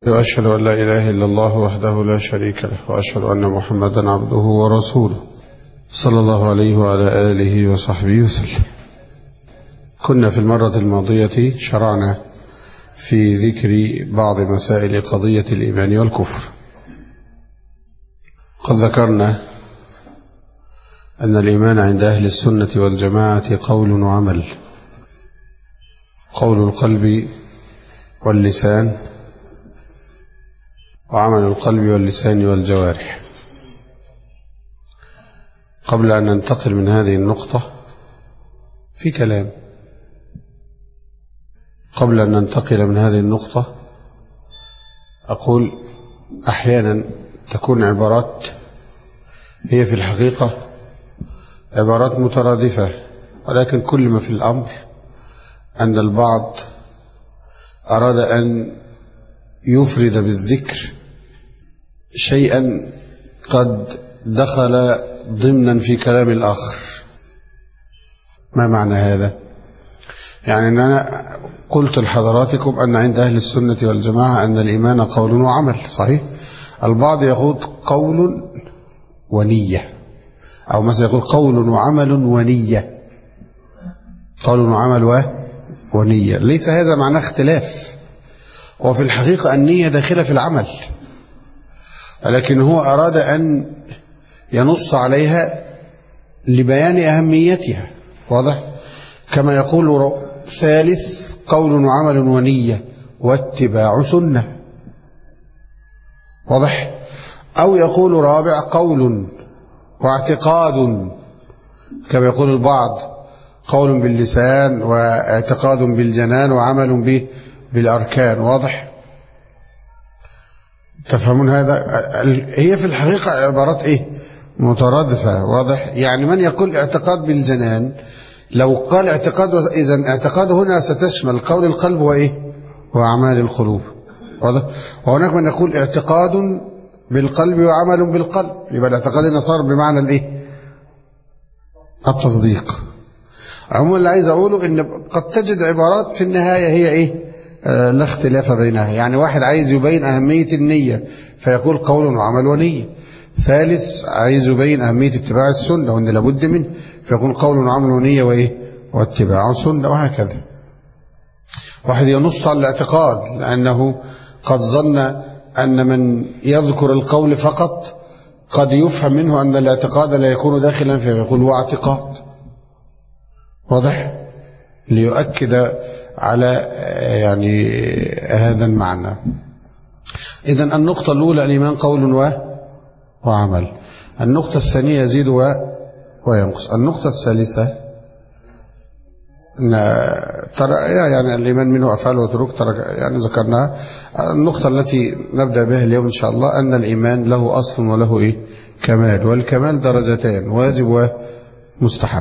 وأشهد أن لا إله إلا الله وحده لا شريك له وأشهد أن محمدا عبده ورسوله صلى الله عليه وعلى آله وصحبه وسلم كنا في المرة الماضية شرعنا في ذكر بعض مسائل قضية الإيمان والكفر قد ذكرنا أن الإيمان عند أهل السنة والجماعة قول وعمل قول القلب واللسان وعمل القلب واللسان والجوارح قبل أن ننتقل من هذه النقطة في كلام قبل أن ننتقل من هذه النقطة أقول أحيانا تكون عبارات هي في الحقيقة عبارات مترادفة ولكن كل ما في الأمر أن البعض أراد أن يفرد بالذكر شيئا قد دخل ضمنا في كلام الآخر ما معنى هذا يعني أن أنا قلت لحضراتكم أن عند أهل السنة والجماعة أن الإيمان قول وعمل صحيح البعض يقول قول ونية أو مثلا يقول قول وعمل ونية قول وعمل و ونية ليس هذا معناه اختلاف وفي الحقيقة النية داخلة في العمل لكن هو أراد أن ينص عليها لبيان أهميتها واضح كما يقول ثالث قول وعمل ونية واتباع سنة واضح أو يقول رابع قول واعتقاد كما يقول البعض قول باللسان واعتقاد بالجنان وعمل به بالأركان واضح تفهمون هذا هي في الحقيقة عبارات إيه مترادفة واضح يعني من يقول اعتقاد بالجنان لو قال اعتقاد إذا اعتقاد هنا ستشمل قول القلب وإيه وأعمال القلوب واضح وهناك من يقول اعتقاد بالقلب وعمل بالقلب يبقى الاعتقاد هنا صار بمعنى الايه التصديق عموما اللي عايز اقوله ان قد تجد عبارات في النهايه هي ايه آه لا اختلاف بينها يعني واحد عايز يبين اهميه النيه فيقول قول وعمل ونيه ثالث عايز يبين اهميه اتباع السنه وان لابد منه فيقول قول وعمل ونيه وايه واتباع السنه وهكذا واحد ينص على الاعتقاد لانه قد ظن أن من يذكر القول فقط قد يفهم منه أن الاعتقاد لا يكون داخلا فيه يقول هو اعتقاد واضح ليؤكد على يعني هذا المعنى إذا النقطة الأولى الإيمان قول و وعمل النقطة الثانية يزيد و وينقص النقطة الثالثة ترى يعني الإيمان منه أفعال وترك ترك يعني ذكرناها النقطة التي نبدأ بها اليوم إن شاء الله أن الإيمان له أصل وله إيه كمال والكمال درجتان واجب ومستحب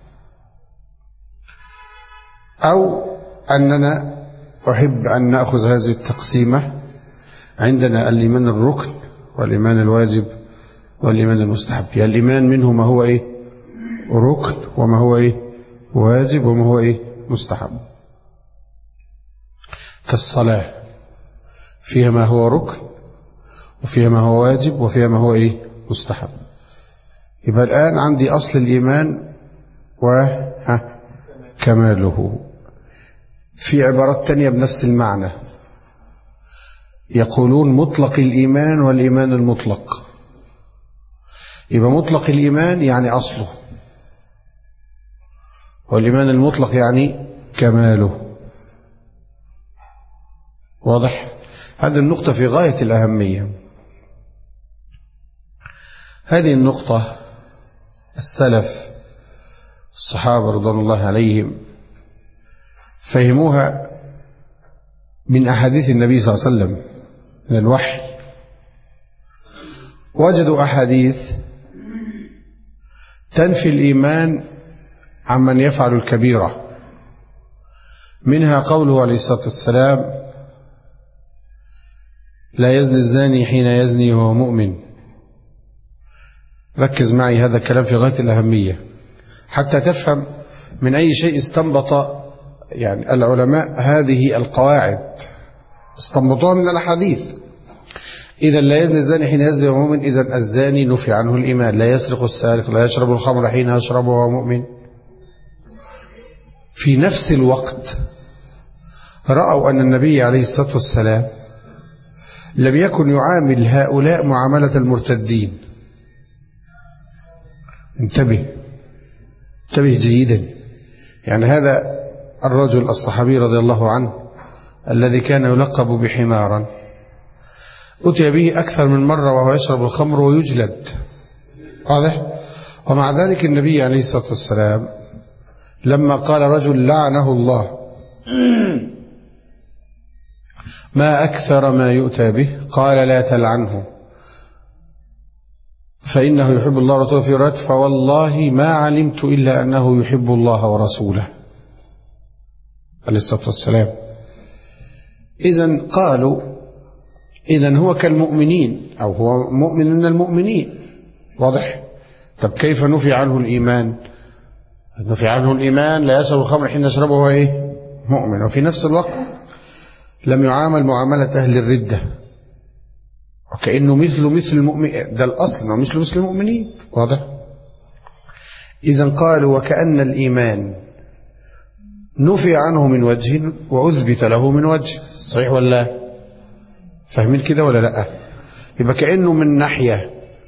أو أننا أحب أن نأخذ هذه التقسيمة عندنا الإيمان الركن والإيمان الواجب والإيمان المستحب يعني الإيمان منه ما هو إيه ركن وما هو إيه واجب وما هو إيه مستحب كالصلاة فيها ما هو ركن وفيها ما هو واجب وفيها ما هو إيه مستحب يبقى الآن عندي أصل الإيمان وكماله في عبارات تانية بنفس المعنى يقولون مطلق الإيمان والإيمان المطلق يبقى مطلق الإيمان يعني أصله والإيمان المطلق يعني كماله واضح هذه النقطة في غاية الأهمية هذه النقطة السلف الصحابة رضوان الله عليهم فهموها من أحاديث النبي صلى الله عليه وسلم من الوحي وجدوا أحاديث تنفي الإيمان عمن يفعل الكبيرة منها قوله عليه الصلاة والسلام لا يزني الزاني حين يزني وهو مؤمن ركز معي هذا الكلام في غاية الأهمية حتى تفهم من أي شيء استنبط يعني العلماء هذه القواعد استنبطوها من الأحاديث إذا لا يزني الزاني حين يزني وهو مؤمن إذا الزاني نفي عنه الإيمان لا يسرق السارق لا يشرب الخمر حين يشرب وهو مؤمن في نفس الوقت رأوا أن النبي عليه الصلاة والسلام لم يكن يعامل هؤلاء معاملة المرتدين انتبه انتبه جيدا يعني هذا الرجل الصحابي رضي الله عنه الذي كان يلقب بحمارا أتي به أكثر من مرة وهو يشرب الخمر ويجلد واضح ومع ذلك النبي عليه الصلاة والسلام لما قال رجل لعنه الله ما أكثر ما يؤتى به قال لا تلعنه فإنه يحب الله ورسوله في رواية فوالله ما علمت إلا أنه يحب الله ورسوله عليه الصلاة والسلام إذا قالوا إذا هو كالمؤمنين أو هو مؤمن من المؤمنين واضح طب كيف نفي عنه الإيمان نفي عنه الإيمان لا يشرب الخمر حين يشربه هو إيه مؤمن وفي نفس الوقت لم يعامل معاملة أهل الردة وكأنه مثله مثل المؤمن ده الأصل أنه مثله مثل المؤمنين واضح إذا قالوا وكأن الإيمان نفي عنه من وجه وأثبت له من وجه صحيح ولا لا فاهمين كده ولا لا يبقى كأنه من ناحية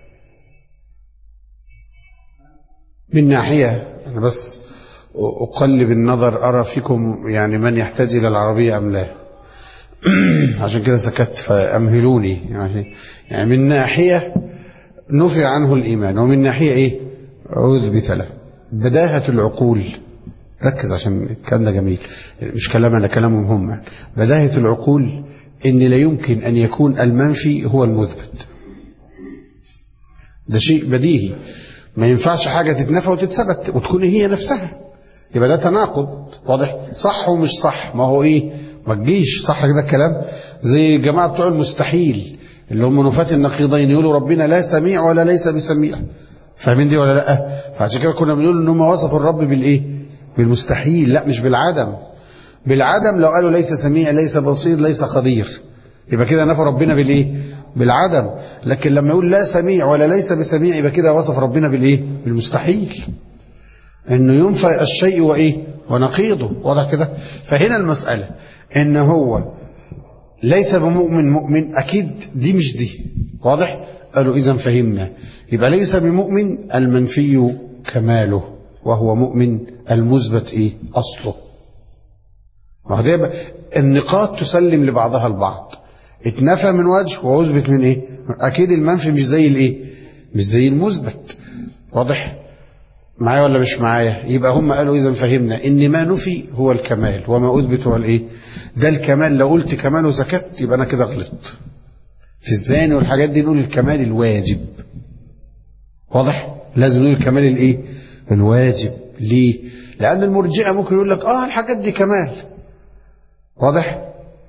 من ناحية أنا بس أقلب النظر أرى فيكم يعني من يحتاج إلى العربية أم لا عشان كده سكت فأمهلوني يعني, يعني من ناحية نفي عنه الإيمان ومن ناحية إيه أثبت له بداهة العقول ركز عشان الكلام ده جميل مش كلام أنا كلامهم هم بداهة العقول إن لا يمكن أن يكون المنفي هو المثبت ده شيء بديهي ما ينفعش حاجة تتنفى وتتثبت وتكون هي نفسها يبقى ده تناقض واضح صح ومش صح ما هو ايه ما تجيش صح كده الكلام زي الجماعة بتوع المستحيل اللي هم نفاة النقيضين يقولوا ربنا لا سميع ولا ليس بسميع فاهمين دي ولا لا فعشان كده كنا بنقول ان هم وصفوا الرب بالايه بالمستحيل لا مش بالعدم بالعدم لو قالوا ليس سميع ليس بصير ليس قدير يبقى كده نفى ربنا بالايه بالعدم لكن لما يقول لا سميع ولا ليس بسميع يبقى كده وصف ربنا بالايه بالمستحيل انه ينفى الشيء وايه ونقيضه واضح كده فهنا المسألة ان هو ليس بمؤمن مؤمن اكيد دي مش دي واضح قالوا اذا فهمنا يبقى ليس بمؤمن المنفي كماله وهو مؤمن المثبت ايه اصله ما هو ده النقاط تسلم لبعضها البعض اتنفى من وجه واثبت من ايه اكيد المنفي مش زي الايه مش زي المثبت واضح معايا ولا مش معايا يبقى هم قالوا اذا فهمنا ان ما نفي هو الكمال وما اثبت هو الايه ده الكمال لو قلت كمال وسكت يبقى انا كده غلطت في الزاني والحاجات دي نقول الكمال الواجب واضح لازم نقول الكمال الايه الواجب ليه لان المرجئه ممكن يقول لك اه الحاجات دي كمال واضح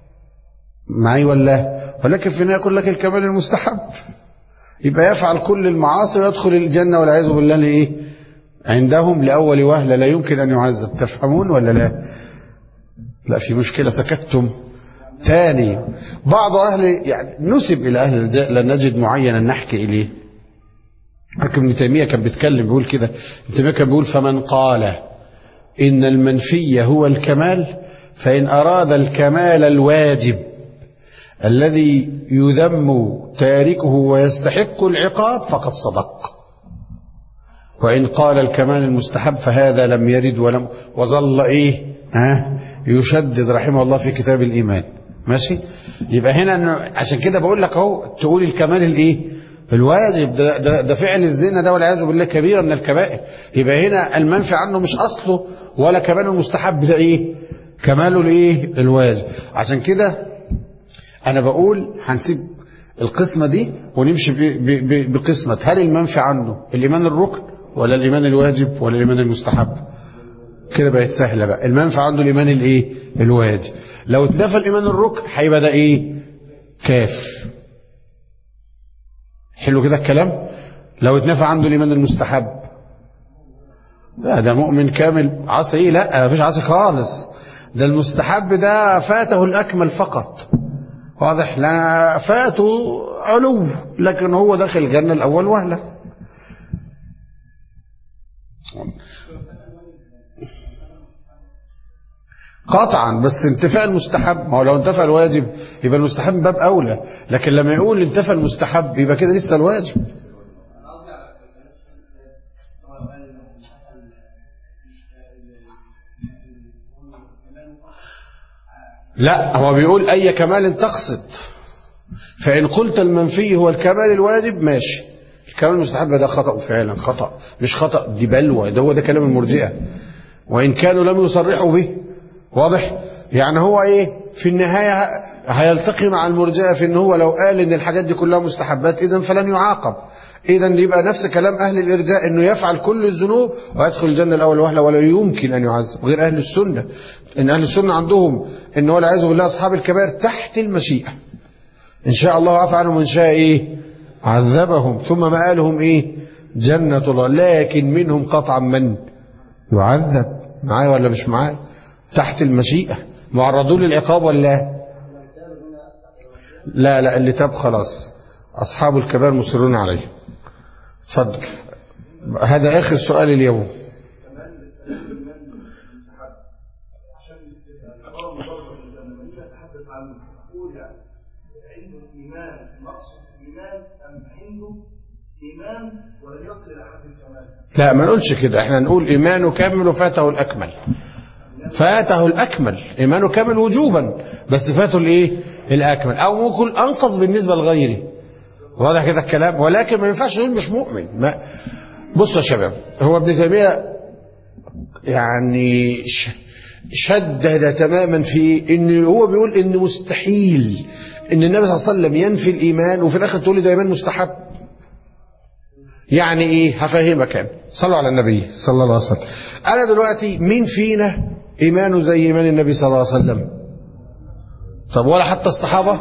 معي ولا ولكن في النهايه يقول لك الكمال المستحب يبقى يفعل كل المعاصي ويدخل الجنه والعياذ بالله لايه عندهم لاول وهله لا يمكن ان يعذب تفهمون ولا لا لا في مشكله سكتتم ثاني بعض اهل يعني نسب الى اهل الجاء لا نجد معينا نحكي اليه لكن ابن تيميه كان بيتكلم بيقول كده ابن تيميه كان بيقول فمن قال ان المنفي هو الكمال فان اراد الكمال الواجب الذي يذم تاركه ويستحق العقاب فقد صدق وإن قال الكمال المستحب فهذا لم يرد ولم وظل إيه ها يشدد رحمه الله في كتاب الإيمان ماشي يبقى هنا عشان كده بقول لك اهو تقول الكمال الايه الواجب ده, ده, ده فعل الزنا ده والعياذ بالله كبيره من الكبائر يبقى هنا المنفي عنه مش اصله ولا كماله المستحب ده ايه كماله الايه الواجب عشان كده انا بقول هنسيب القسمة دي ونمشي بقسمة هل المنفي عنه الإيمان الركن ولا الإيمان الواجب ولا الإيمان المستحب كده بقت سهلة بقى المنفع عنده الإيمان الإيه الواجب لو اتنفى الإيمان الركن هيبقى ده إيه كافر حلو كده الكلام لو اتنفى عنده الإيمان المستحب لا ده مؤمن كامل عصي إيه لا مفيش عصي خالص ده المستحب ده فاته الأكمل فقط واضح لا فاته علو لكن هو داخل الجنة الأول وهلة قطعا بس انتفاء المستحب ما هو لو انتفى الواجب يبقى المستحب من باب أولى لكن لما يقول انتفى المستحب يبقى كده لسه الواجب لا هو بيقول أي كمال تقصد فإن قلت المنفي هو الكمال الواجب ماشي الكمال المستحب ده خطأ فعلا خطأ مش خطأ دي بلوى ده هو ده كلام المرجئة وإن كانوا لم يصرحوا به واضح يعني هو إيه في النهاية هيلتقي مع المرجئة في إن هو لو قال إن الحاجات دي كلها مستحبات إذا فلن يعاقب إذا يبقى نفس كلام أهل الإرجاء إنه يفعل كل الذنوب ويدخل الجنة الأول وهلة ولا يمكن أن يعذب غير أهل السنة إن أهل السنة عندهم إن هو والعياذ بالله أصحاب الكبائر تحت المشيئة إن شاء الله عفى عنهم إن شاء إيه عذبهم ثم مآلهم إيه جنة الله لكن منهم قطعا من يعذب معايا ولا مش معايا تحت المشيئة معرضون للعقاب ولا لا لا اللي تاب خلاص أصحاب الكبائر مصرون عليه اتفضل هذا آخر سؤال اليوم إيمان ولم يصل إلى حد الكمال لا ما نقولش كده احنا نقول إيمانه كامل وفاته الأكمل فاته الأكمل إيمانه كامل وجوبا بس فاته الإيه الأكمل أو ممكن أنقص بالنسبة لغيره واضح كده الكلام ولكن ما ينفعش نقول مش مؤمن ما بصوا يا شباب هو ابن تيمية يعني ش- شدد تماما في ان هو بيقول ان مستحيل ان النبي صلى الله عليه وسلم ينفي الايمان وفي الاخر تقول لي ده ايمان مستحب يعني ايه هفهمك انا صلوا على النبي صلى الله عليه وسلم انا دلوقتي مين فينا ايمانه زي ايمان النبي صلى الله عليه وسلم طب ولا حتى الصحابه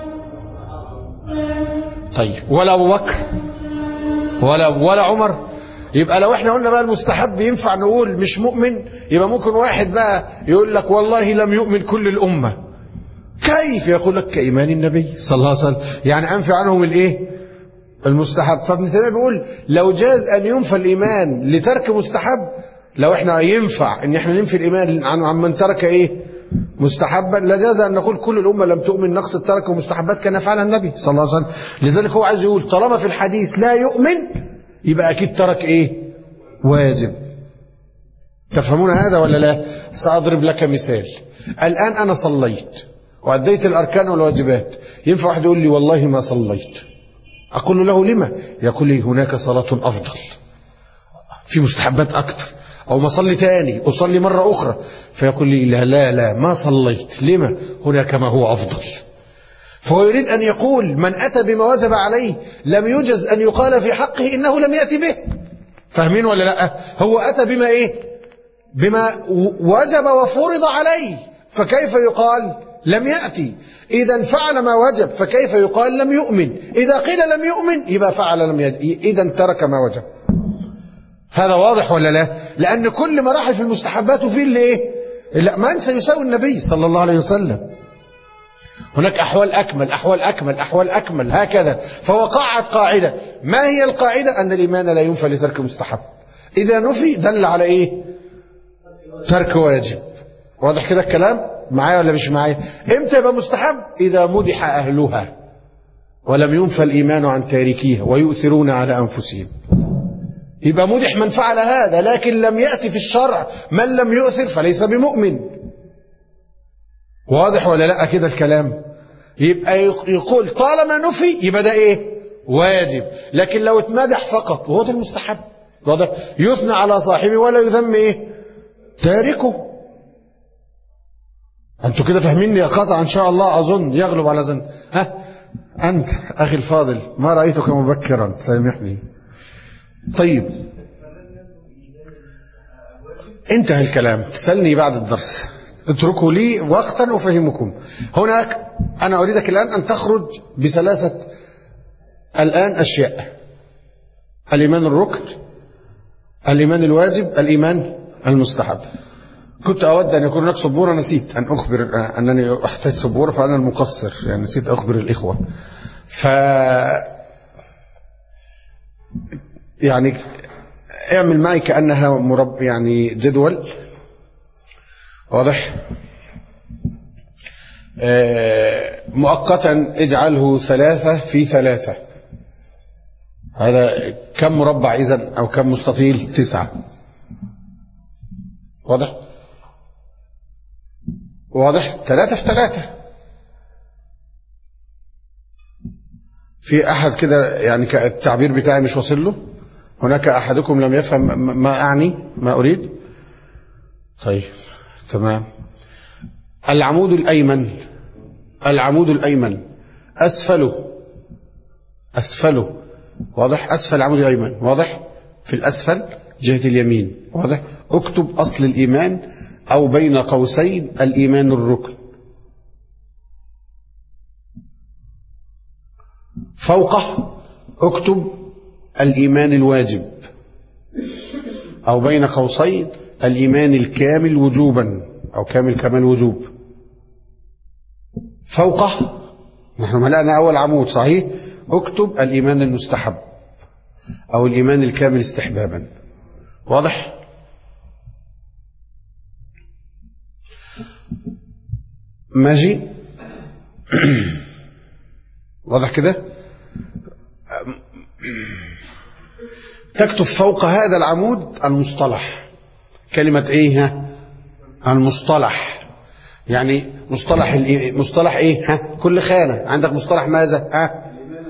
طيب ولا ابو بكر ولا ولا عمر يبقى لو احنا قلنا بقى المستحب ينفع نقول مش مؤمن يبقى ممكن واحد بقى يقول لك والله لم يؤمن كل الامه كيف يقول لك كايمان النبي صلى الله عليه وسلم يعني انفي عنهم الايه المستحب فابن تيميه بيقول لو جاز ان ينفى الايمان لترك مستحب لو احنا ينفع ان احنا ننفي الايمان عن عن من ترك ايه مستحبا لجاز ان نقول كل الامه لم تؤمن نقص الترك ومستحبات كان يفعلها النبي صلى الله عليه وسلم لذلك هو عايز يقول طالما في الحديث لا يؤمن يبقى اكيد ترك ايه واجب تفهمون هذا ولا لا ساضرب لك مثال الان انا صليت واديت الاركان والواجبات ينفع واحد يقول لي والله ما صليت اقول له لما يقول لي هناك صلاه افضل في مستحبات اكتر او ما صلي تاني اصلي مره اخرى فيقول لي لا لا لا ما صليت لما هناك ما هو افضل فهو يريد ان يقول من اتى بما وجب عليه لم يجز ان يقال في حقه انه لم ياتي به فاهمين ولا لا هو اتى بما ايه بما وجب وفرض عليه فكيف يقال لم ياتي اذا فعل ما وجب فكيف يقال لم يؤمن اذا قيل لم يؤمن يبقى فعل لم يجب اذا ترك ما وجب هذا واضح ولا لا لأن كل مراحل في المستحبات وفيه اللي إيه لا من سيساوي النبي صلى الله عليه وسلم هناك أحوال أكمل أحوال أكمل أحوال أكمل هكذا فهو قاعد قاعدة ما هي القاعدة أن الإيمان لا ينفى لترك مستحب إذا نفي دل على إيه ترك واجب واضح كده الكلام معايا ولا مش معايا امتى يبقى مستحب إذا مدح أهلها ولم ينفى الإيمان عن تاركيها ويؤثرون على أنفسهم يبقى مدح من فعل هذا لكن لم يأتي في الشرع من لم يؤثر فليس بمؤمن واضح ولا لا كده الكلام يبقى يقول طالما نفي يبقى ده ايه واجب لكن لو اتمدح فقط وهو ده المستحب واضح يثنى على صاحبه ولا يذم ايه تاركه انتوا كده فاهميني يا قطع ان شاء الله اظن يغلب على ظن ها انت اخي الفاضل ما رايتك مبكرا سامحني طيب انتهى الكلام تسألني بعد الدرس اتركوا لي وقتا أفهمكم هناك أنا أريدك الآن أن تخرج بثلاثة الآن أشياء الإيمان الركن الإيمان الواجب الإيمان المستحب كنت أود أن يكون هناك سبورة نسيت أن أخبر أنني أحتاج سبورة فأنا المقصر يعني نسيت أخبر الإخوة ف يعني اعمل معي كأنها مرب يعني جدول واضح آه، مؤقتا اجعله ثلاثة في ثلاثة هذا كم مربع إذن أو كم مستطيل تسعة واضح واضح ثلاثة في ثلاثة في أحد كده يعني التعبير بتاعي مش واصل له هناك أحدكم لم يفهم ما أعني ما أريد طيب تمام العمود الأيمن العمود الأيمن أسفله أسفله واضح أسفل العمود الأيمن واضح في الأسفل جهة اليمين واضح اكتب أصل الإيمان أو بين قوسين الإيمان الركن فوقه اكتب الإيمان الواجب أو بين قوسين الإيمان الكامل وجوبا أو كامل كمال وجوب فوقه نحن ملأنا أول عمود صحيح اكتب الإيمان المستحب أو الإيمان الكامل استحبابا واضح ماشي واضح كده تكتب فوق هذا العمود المصطلح كلمة ايه ها المصطلح يعني مصطلح الإيه؟ مصطلح ايه ها كل خانة عندك مصطلح ماذا ها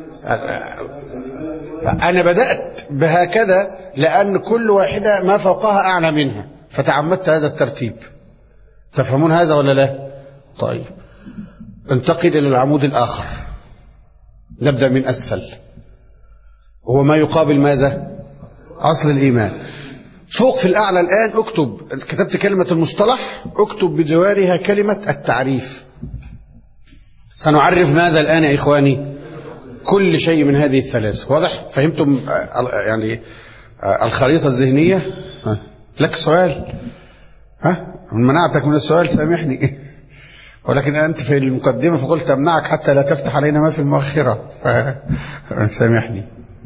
انا بدأت بهكذا لان كل واحدة ما فوقها اعلى منها فتعمدت هذا الترتيب تفهمون هذا ولا لا طيب انتقل الى العمود الاخر نبدأ من اسفل هو ما يقابل ماذا اصل الايمان فوق في الأعلى الآن اكتب كتبت كلمة المصطلح اكتب بجوارها كلمة التعريف سنعرف ماذا الآن يا إخواني كل شيء من هذه الثلاث واضح فهمتم يعني الخريطة الذهنية لك سؤال ها منعتك من السؤال سامحني ولكن أنت في المقدمة فقلت أمنعك حتى لا تفتح علينا ما في المؤخرة فسامحني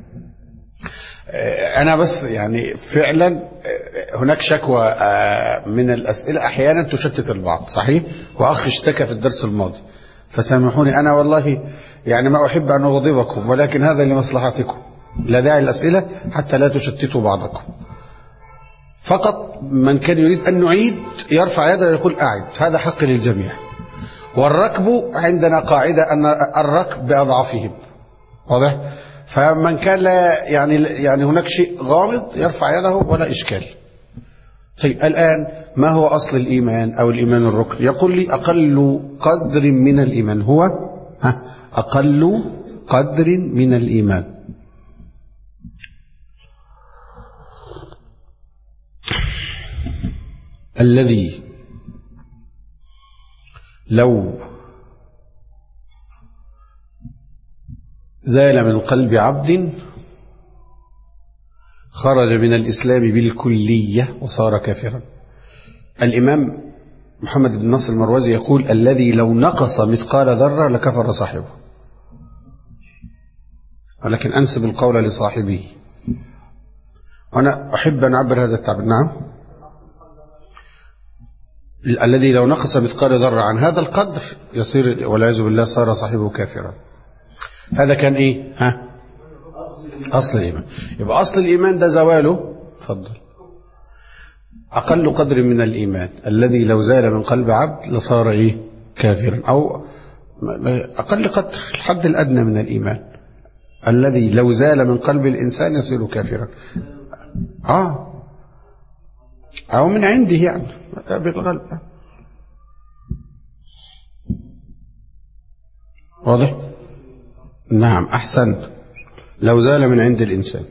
أنا بس يعني فعلا هناك شكوى من الأسئلة أحيانا تشتت البعض صحيح وأخ اشتكى في الدرس الماضي فسامحوني أنا والله يعني ما أحب أن أغضبكم ولكن هذا لمصلحتكم لا داعي الأسئلة حتى لا تشتتوا بعضكم فقط من كان يريد أن نعيد يرفع يده ويقول أعد هذا حق للجميع والركب عندنا قاعدة أن الركب بأضعافهم واضح؟ فمن كان لا يعني يعني هناك شيء غامض يرفع يده ولا إشكال طيب الآن ما هو أصل الإيمان أو الإيمان الركن يقول لي أقل قدر من الإيمان هو ها أقل قدر من الإيمان الذي لو زال من قلب عبد خرج من الإسلام بالكلية وصار كافرا الإمام محمد بن نصر المروزي يقول الذي لو نقص مثقال ذرة لكفر صاحبه ولكن أنسب القول لصاحبه وأنا أحب أن أعبر هذا التعبير نعم الذي لو نقص مثقال ذرة عن هذا القدر يصير والعياذ بالله صار صاحبه كافرا هذا كان ايه ها اصل الايمان يبقى اصل الايمان ده زواله اتفضل اقل قدر من الايمان الذي لو زال من قلب عبد لصار ايه كافرا او اقل قدر الحد الادنى من الايمان الذي لو زال من قلب الانسان يصير كافرا اه او من عنده يعني بالغلب واضح نعم أحسنت لو زال من عند الإنسان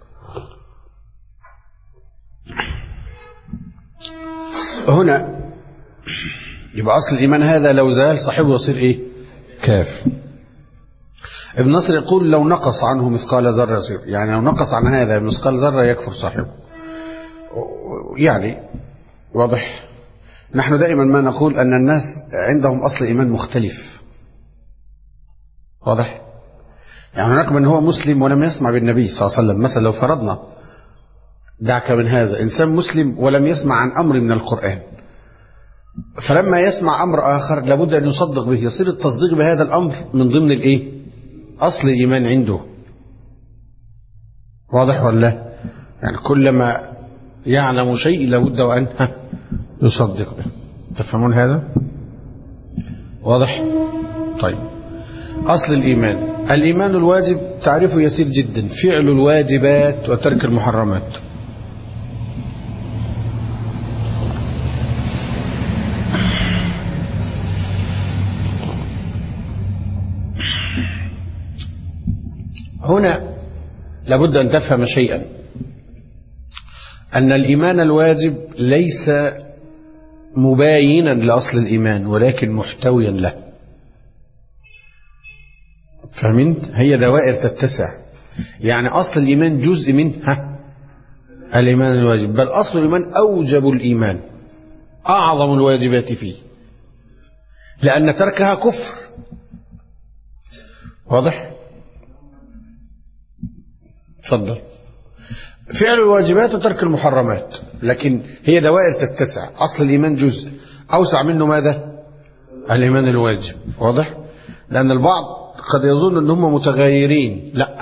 هنا يبقى أصل الإيمان هذا لو زال صاحبه يصير إيه كافر ابن نصر يقول لو نقص عنه مثقال ذرة يصير يعني لو نقص عن هذا مثقال ذرة يكفر صاحبه يعني واضح نحن دائما ما نقول أن الناس عندهم أصل إيمان مختلف واضح يعني هناك من هو مسلم ولم يسمع بالنبي صلى الله عليه وسلم مثلا لو فرضنا دعك من هذا إنسان مسلم ولم يسمع عن أمر من القرآن فلما يسمع أمر آخر لابد أن يصدق به يصير التصديق بهذا الأمر من ضمن الإيه أصل الإيمان عنده واضح ولا لا؟ يعني كلما يعلم شيء لابد وأن ها، يصدق به تفهمون هذا واضح طيب أصل الإيمان الإيمان الواجب تعريفه يسير جدا فعل الواجبات وترك المحرمات هنا لابد أن تفهم شيئا أن الإيمان الواجب ليس مباينا لأصل الإيمان ولكن محتويا له فهمت هي دوائر تتسع يعني أصل الإيمان جزء منها الإيمان الواجب بل أصل الإيمان أوجب الإيمان أعظم الواجبات فيه لأن تركها كفر واضح تفضل فعل الواجبات وترك المحرمات لكن هي دوائر تتسع أصل الإيمان جزء أوسع منه ماذا الإيمان الواجب واضح لأن البعض قد يظن أن هم متغيرين لا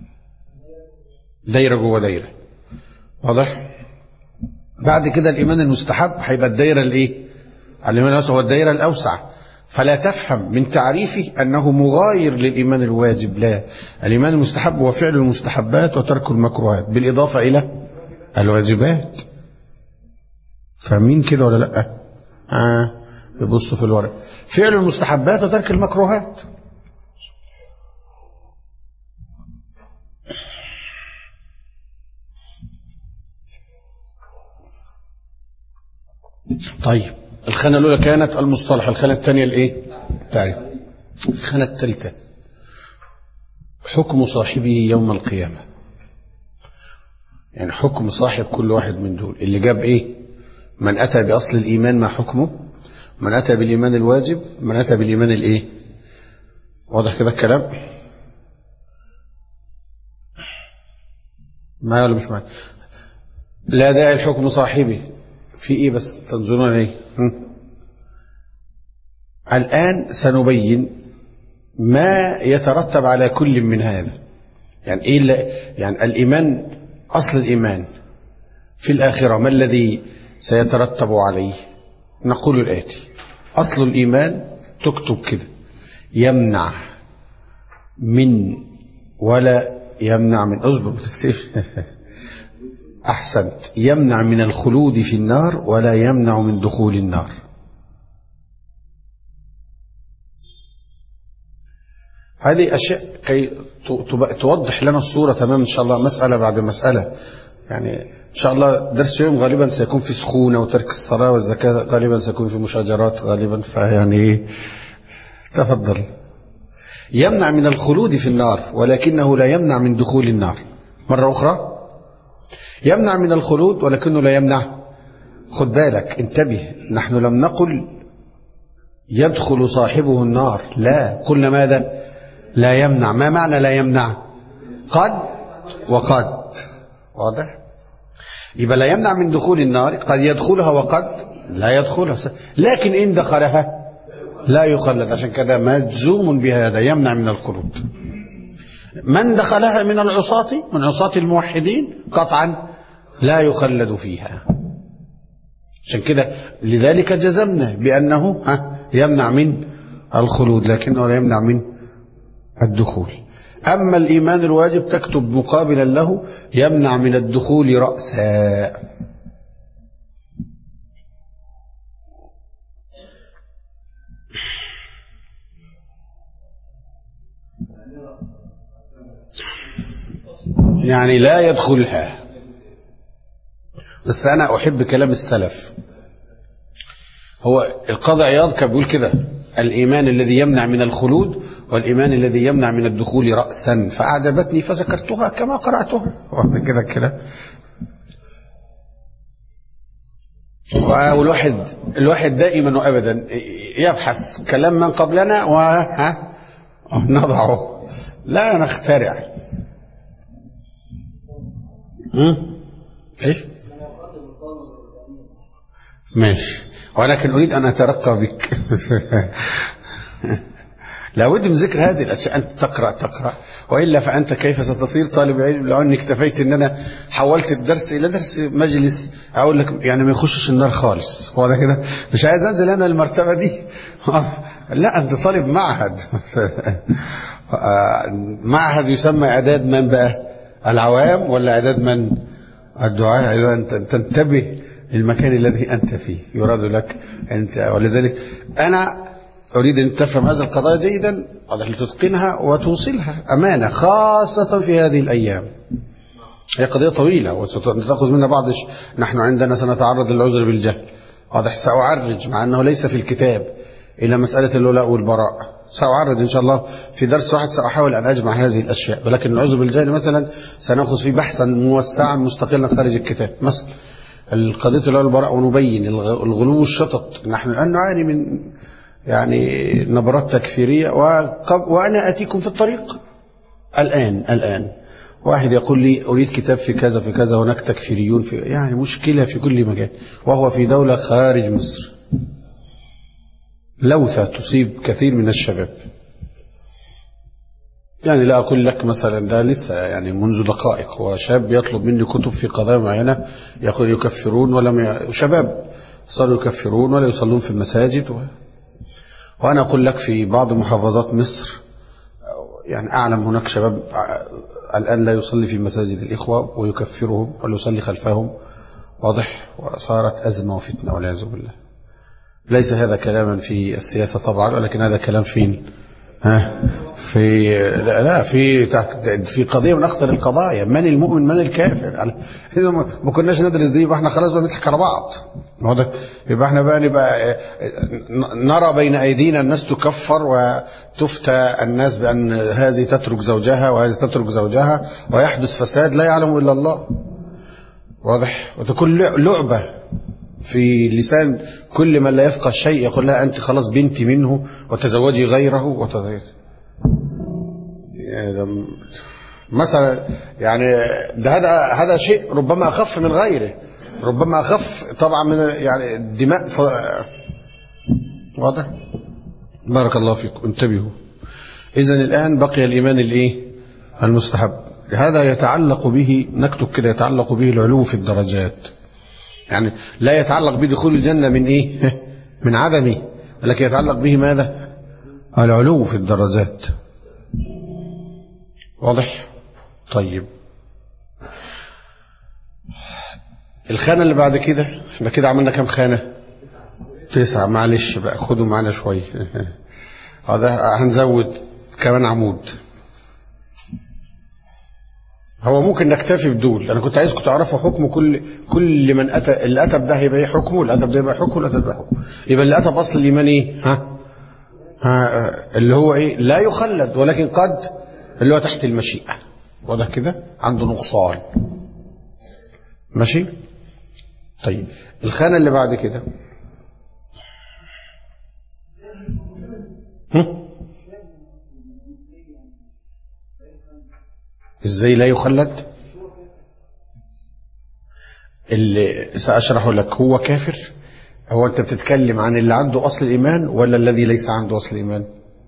دايرة جوه دايرة واضح بعد كده الإيمان المستحب هيبقى الدايرة الإيه الإيمان الأوسع هو الدايرة الأوسع فلا تفهم من تعريفه أنه مغاير للإيمان الواجب لا الإيمان المستحب هو فعل المستحبات وترك المكروهات بالإضافة إلى الواجبات فاهمين كده ولا لا آه يبصوا في الورق فعل المستحبات وترك المكروهات طيب الخانة الأولى كانت المصطلح الخانة الثانية الإيه تعريف الخانة الثالثة حكم صاحبه يوم القيامة يعني حكم صاحب كل واحد من دول اللي جاب إيه من أتى بأصل الإيمان ما حكمه من أتى بالإيمان الواجب من أتى بالإيمان الإيه واضح كده الكلام ما ولا مش معايا لا داعي الحكم صاحبه في ايه بس تنظرون ايه هم؟ الان سنبين ما يترتب على كل من هذا يعني ايه اللي يعني الايمان اصل الايمان في الاخره ما الذي سيترتب عليه نقول الاتي اصل الايمان تكتب كده يمنع من ولا يمنع من اصبر ما تكتبش أحسنت يمنع من الخلود في النار ولا يمنع من دخول النار هذه أشياء كي توضح لنا الصورة تمام إن شاء الله مسألة بعد مسألة يعني إن شاء الله درس يوم غالبا سيكون في سخونة وترك الصلاة والزكاة غالبا سيكون في مشاجرات غالبا فيعني تفضل يمنع من الخلود في النار ولكنه لا يمنع من دخول النار مرة أخرى يمنع من الخلود ولكنه لا يمنع خد بالك انتبه نحن لم نقل يدخل صاحبه النار لا قلنا ماذا لا يمنع ما معنى لا يمنع قد وقد واضح يبقى لا يمنع من دخول النار قد يدخلها وقد لا يدخلها لكن إن دخلها لا يخلد عشان كده مجزوم بهذا يمنع من الخلود من دخلها من العصاة من عصاة الموحدين قطعا لا يخلد فيها عشان كده لذلك جزمنا بأنه ها يمنع من الخلود لكنه لا يمنع من الدخول أما الإيمان الواجب تكتب مقابلا له يمنع من الدخول رأسا يعني لا يدخلها بس أنا أحب كلام السلف هو القاضي عياض كان بيقول كده الإيمان الذي يمنع من الخلود والإيمان الذي يمنع من الدخول رأسا فأعجبتني فذكرتها كما قرأتها واخد كده الكلام والواحد الواحد دائما وابدا يبحث كلام من قبلنا وها نضعه لا نخترع هم؟ ايش ماشي ولكن اريد ان اترقى بك لابد من ذكر هذه الاشياء انت تقرا تقرا والا فانت كيف ستصير طالب علم لو اني اكتفيت ان انا حولت الدرس الى درس مجلس اقول لك يعني ما يخشش النار خالص هو ده كده مش عايز انزل انا المرتبه دي لا انت طالب معهد معهد يسمى اعداد من بقى العوام ولا اعداد من الدعاء ايضا انت تنتبه للمكان الذي انت فيه يراد لك انت ولذلك انا اريد ان تفهم هذه القضايا جيدا واضح لتتقنها وتوصلها امانه خاصه في هذه الايام هي قضيه طويله وستاخذ منا بعض نحن عندنا سنتعرض للعذر بالجهل واضح ساعرج مع انه ليس في الكتاب الى مساله الولاء والبراء سأعرض إن شاء الله في درس واحد سأحاول أن أجمع هذه الأشياء ولكن العذر بالجهل مثلا سنأخذ فيه بحثا موسعا مستقلا خارج الكتاب مثلا القضية الولاء والبراء ونبين الغلو والشطط نحن الآن نعاني من يعني نبرات تكفيرية وأنا أتيكم في الطريق الآن الآن واحد يقول لي أريد كتاب في كذا في كذا هناك تكفيريون في يعني مشكلة في كل مجال وهو في دولة خارج مصر لوثة تصيب كثير من الشباب يعني لا أقول لك مثلا ده لسه يعني منذ دقائق هو شاب يطلب مني كتب في قضايا معينة يقول يكفرون ولم ي... شباب صاروا يكفرون ولا يصلون في المساجد و... وأنا أقول لك في بعض محافظات مصر يعني أعلم هناك شباب الآن لا يصلي في مساجد الإخوة ويكفرهم ولا يصلي خلفهم واضح وصارت أزمة وفتنة والعياذ بالله ليس هذا كلاما في السياسة طبعا ولكن هذا كلام فين ها في لا, لا في في قضية من أخطر القضايا من المؤمن من الكافر إذا ما كناش ندرس دي يبقى احنا خلاص بقى بنضحك على بعض واضح يبقى احنا بقى نبقى نرى بين أيدينا الناس تكفر وتفتى الناس بأن هذه تترك زوجها وهذه تترك زوجها ويحدث فساد لا يعلم إلا الله واضح وتكون لعبة في لسان كل من لا يفقه شيء يقول لها أنت خلاص بنتي منه وتزوجي غيره وتزوجي مثلا يعني ده هذا هذا شيء ربما أخف من غيره ربما أخف طبعا من يعني الدماء ف... واضح بارك الله فيكم انتبهوا إذا الآن بقي الإيمان الإيه المستحب هذا يتعلق به نكتب كده يتعلق به العلو في الدرجات يعني لا يتعلق بدخول الجنة من إيه من عدمه ولكن يتعلق به ماذا العلو في الدرجات واضح طيب الخانة اللي بعد كده احنا كده عملنا كام خانة تسعة معلش بقى خدوا معانا شوية هذا هنزود كمان عمود هو ممكن نكتفي بدول انا كنت عايزكم تعرفوا حكم كل كل من اتى اللي اتى بده هيبقى ايه حكمه الادب ده يبقى حكمه الادب ده حكمه يبقى اللي اتى باصل الايمان ايه ها ها اللي هو ايه لا يخلد ولكن قد اللي هو تحت المشيئه واضح كده عنده نقصان ماشي طيب الخانه اللي بعد كده هم؟ ازاي لا يخلد اللي سأشرح لك هو كافر هو انت بتتكلم عن اللي عنده اصل الايمان ولا الذي ليس عنده اصل الايمان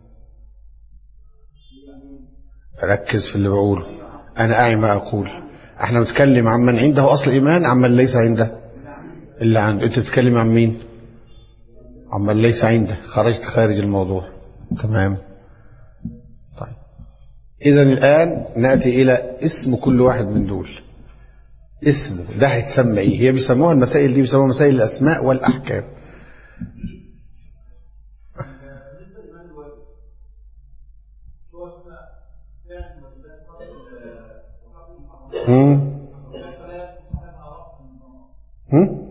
ركز في اللي بقوله انا اعي ما اقول احنا بنتكلم عن من عنده اصل ايمان عن من ليس عنده اللي عنده انت بتتكلم عن مين عن من ليس عنده خرجت خارج الموضوع تمام طيب إذا الآن نأتي إلى اسم كل واحد من دول اسمه ده هيتسمى إيه هي بيسموها المسائل دي بيسموها مسائل الأسماء والأحكام هم؟ هم؟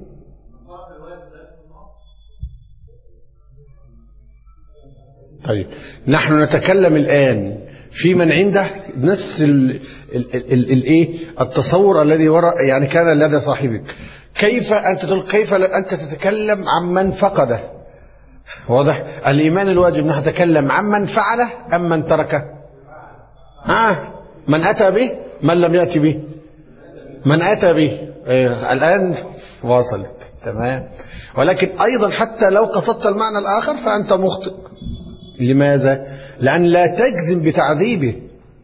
طيب نحن نتكلم الآن في من عنده نفس الايه التصور الذي وراء يعني كان لدى صاحبك كيف انت تقول كيف انت تتكلم عن من فقده واضح الايمان الواجب نتكلم عن من فعله ام من تركه ها من أتى به من لم يأتي به من أتى به إيه الآن وصلت تمام ولكن أيضا حتى لو قصدت المعنى الآخر فأنت مخطئ لماذا؟ لأن لا تجزم بتعذيبه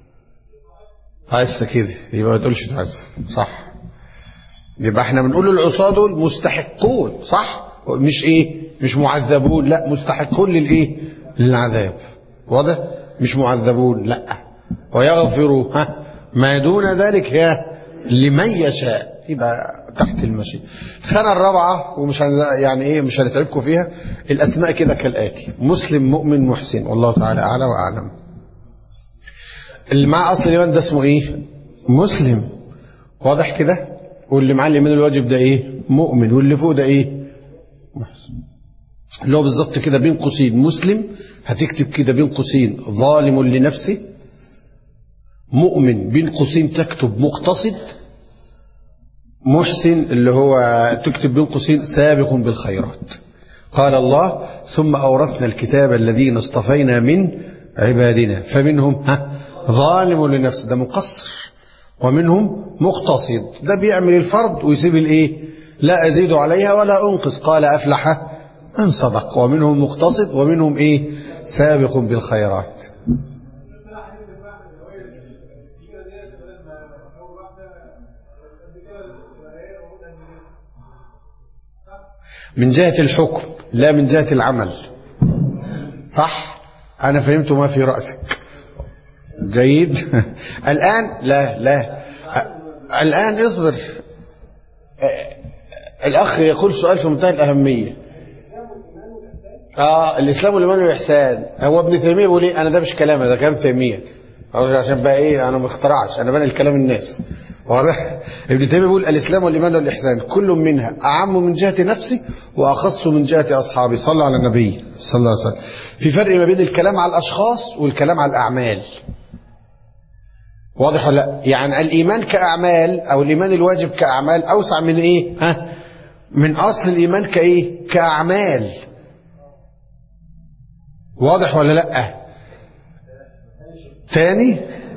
بس كده يبقى ما تقولش تعذب صح يبقى احنا بنقول العصاة دول مستحقون صح مش ايه مش معذبون لا مستحقون للايه للعذاب واضح مش معذبون لا ويغفر ها ما دون ذلك هي لمن يشاء يبقى تحت المشي الخانة الرابعة ومش هن... يعني ايه مش هنتعبكم فيها الاسماء كده كالاتي مسلم مؤمن محسن والله تعالى اعلى واعلم اللي معاه اصل الايمان ده اسمه ايه مسلم واضح كده واللي معاه الايمان الواجب ده ايه مؤمن واللي فوق ده ايه محسن اللي هو بالظبط كده بين قوسين مسلم هتكتب كده بين قوسين ظالم لنفسه مؤمن بين قوسين تكتب مقتصد محسن اللي هو تكتب بين قوسين سابق بالخيرات قال الله ثم أورثنا الكتاب الذين اصطفينا من عبادنا فمنهم ها ظالم لنفسه ده مقصر ومنهم مقتصد ده بيعمل الفرض ويسيب الايه لا أزيد عليها ولا أنقص قال أفلح من صدق ومنهم مقتصد ومنهم ايه سابق بالخيرات من جهة الحكم لا من جهة العمل صح أنا فهمت ما في رأسك جيد الآن لا لا الآن اصبر الأخ يقول سؤال في منتهى الأهمية اه الاسلام والايمان والاحسان هو ابن تيميه بيقول ايه انا ده مش كلامي ده كلام تيميه عشان بقى ايه انا ما اخترعش انا بنقل كلام الناس واضح ابن تيميه بيقول الاسلام والايمان والاحسان كل منها اعم من جهه نفسي واخص من جهه اصحابي صلى على النبي صلى الله عليه وسلم في فرق ما بين الكلام على الاشخاص والكلام على الاعمال واضح ولا لا يعني الايمان كاعمال او الايمان الواجب كاعمال اوسع من ايه ها من اصل الايمان كايه كاعمال واضح ولا لا تاني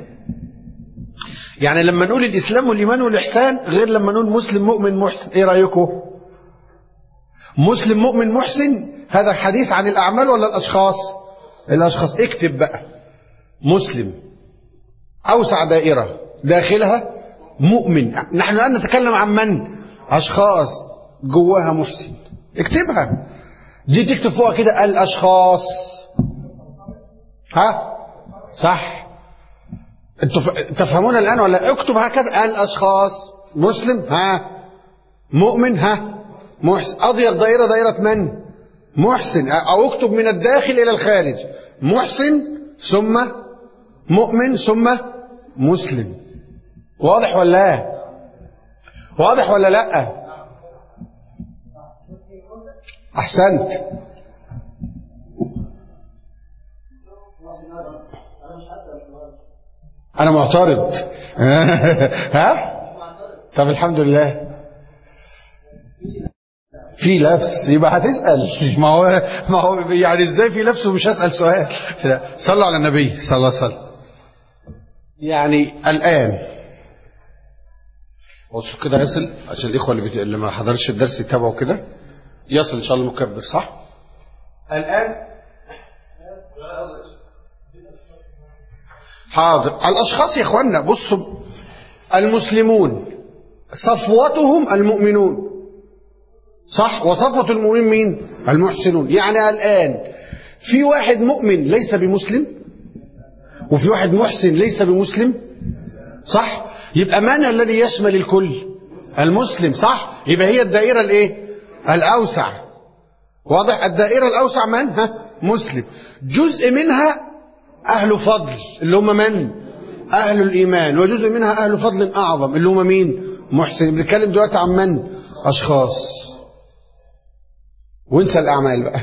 يعني لما نقول الإسلام والإيمان والإحسان غير لما نقول مسلم مؤمن محسن إيه رأيكم مسلم مؤمن محسن هذا حديث عن الأعمال ولا الأشخاص الأشخاص اكتب بقى مسلم أوسع دائرة داخلها مؤمن نحن الآن نتكلم عن من أشخاص جواها محسن اكتبها دي تكتب فوقها كده الأشخاص ها صح انتوا تفهمون الآن ولا اكتب هكذا الأشخاص مسلم ها مؤمن ها محسن أضيق دائرة دائرة من محسن أو اكتب من الداخل إلى الخارج محسن ثم مؤمن ثم مسلم واضح ولا لا واضح ولا لا أحسنت أنا معترض ها طب الحمد لله في لبس يبقى هتسأل ما هو ما هو يعني ازاي في لبس ومش هسأل سؤال لا صلوا على النبي صلى الله عليه وسلم يعني الآن بصوا كده يصل عشان الإخوة اللي, بت... اللي ما حضرش الدرس يتابعوا كده يصل إن شاء الله مكبر صح الآن حاضر الأشخاص يا إخوانا بصوا المسلمون صفوتهم المؤمنون صح وصفوة المؤمنين مين المحسنون يعني الآن في واحد مؤمن ليس بمسلم وفي واحد محسن ليس بمسلم صح يبقى من الذي يشمل الكل المسلم صح يبقى هي الدائرة الايه الأوسع واضح الدائرة الأوسع من ها مسلم جزء منها أهل فضل اللي هم من أهل الإيمان وجزء منها أهل فضل أعظم اللي هم مين محسن بنتكلم دلوقتي عن من أشخاص وانسى الأعمال بقى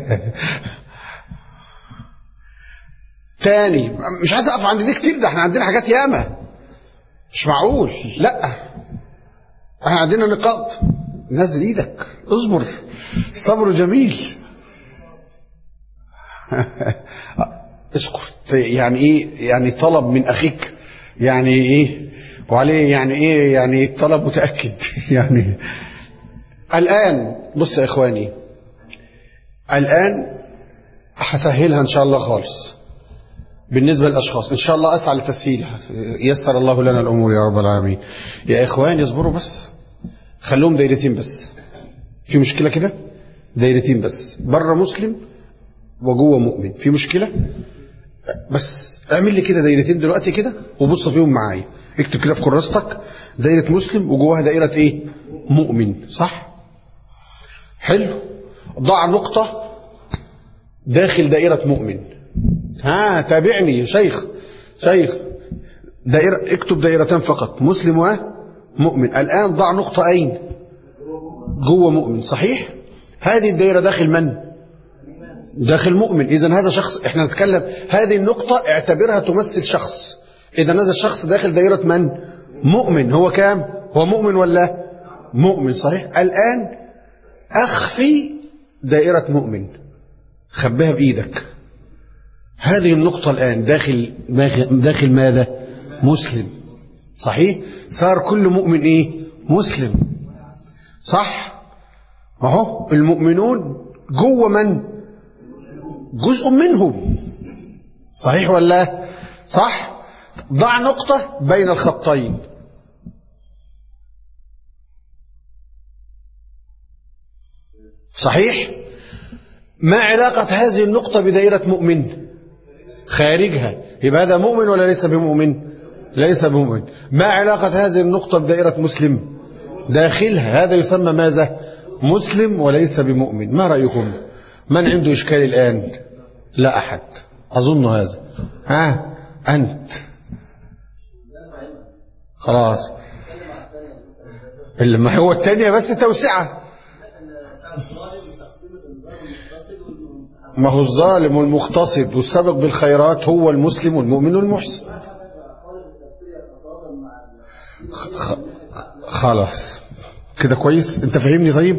تاني مش عايز أقف عند دي كتير ده احنا عندنا حاجات ياما مش معقول لا احنا عندنا نقاط نزل ايدك اصبر الصبر جميل اسكت يعني ايه يعني طلب من اخيك يعني ايه وعليه يعني ايه يعني طلب متاكد يعني الان بص يا اخواني الان هسهلها ان شاء الله خالص بالنسبه للاشخاص ان شاء الله اسعى لتسهيلها يسر الله لنا الامور يا رب العالمين يا اخوان اصبروا بس خلوهم دايرتين بس في مشكله كده دايرتين بس بره مسلم وجوه مؤمن في مشكله بس اعمل لي كده دايرتين دلوقتي كده وبص فيهم معايا اكتب كده في كراستك دايره مسلم وجواها دايره ايه مؤمن صح حلو ضع نقطه داخل دائره مؤمن ها تابعني يا شيخ شيخ دائرة اكتب دائرتان فقط مسلم ومؤمن الآن ضع نقطة أين جوه مؤمن صحيح هذه الدائرة داخل من داخل مؤمن إذا هذا شخص احنا نتكلم هذه النقطة اعتبرها تمثل شخص إذا هذا الشخص داخل دائرة من مؤمن هو كام هو مؤمن ولا مؤمن صحيح الآن أخفي دائرة مؤمن خبيها بإيدك هذه النقطة الآن داخل داخل ماذا مسلم صحيح صار كل مؤمن إيه مسلم صح ما هو المؤمنون جوه من جزء منهم صحيح ولا صح ضع نقطة بين الخطين صحيح ما علاقة هذه النقطة بدائرة مؤمن خارجها يبقى هذا مؤمن ولا ليس بمؤمن ليس بمؤمن ما علاقة هذه النقطة بدائرة مسلم داخلها هذا يسمى ماذا مسلم وليس بمؤمن ما رأيكم من عنده إشكال الآن لا أحد أظن هذا ها أنت خلاص اللي ما هو الثانية بس توسعة ما هو الظالم والمقتصد والسابق بالخيرات هو المسلم والمؤمن والمحسن خ... خلاص كده كويس انت فاهمني طيب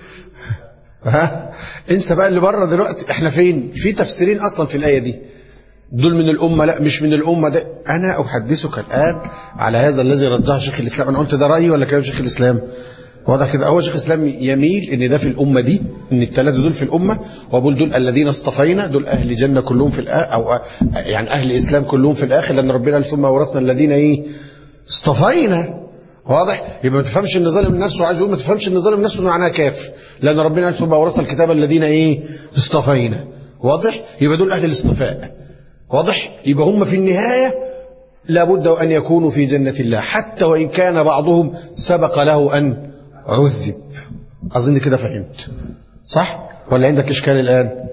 ها انسى بقى اللي بره دلوقتي احنا فين في تفسيرين اصلا في الايه دي دول من الامه لا مش من الامه ده انا احدثك الان على هذا الذي رجحه شيخ الاسلام انا قلت ده رايي ولا كلام شيخ الاسلام واضح كده هو شيخ الاسلام يميل ان ده في الامه دي ان الثلاثه دول في الامه وبقول دول الذين اصطفينا دول اهل جنه كلهم في الآخر او يعني اهل الاسلام كلهم في الاخر لان ربنا قال ثم اورثنا الذين ايه اصطفينا واضح يبقى ما تفهمش ان ظالم نفسه عايز يقول ما تفهمش ان ظالم نفسه معناه كافر لان ربنا قال ثم اورثنا الكتاب الذين ايه اصطفينا واضح يبقى دول اهل الاصطفاء واضح يبقى هم في النهايه لابد ان يكونوا في جنه الله حتى وان كان بعضهم سبق له ان عذب أظن كده فهمت صح ولا عندك إشكال الآن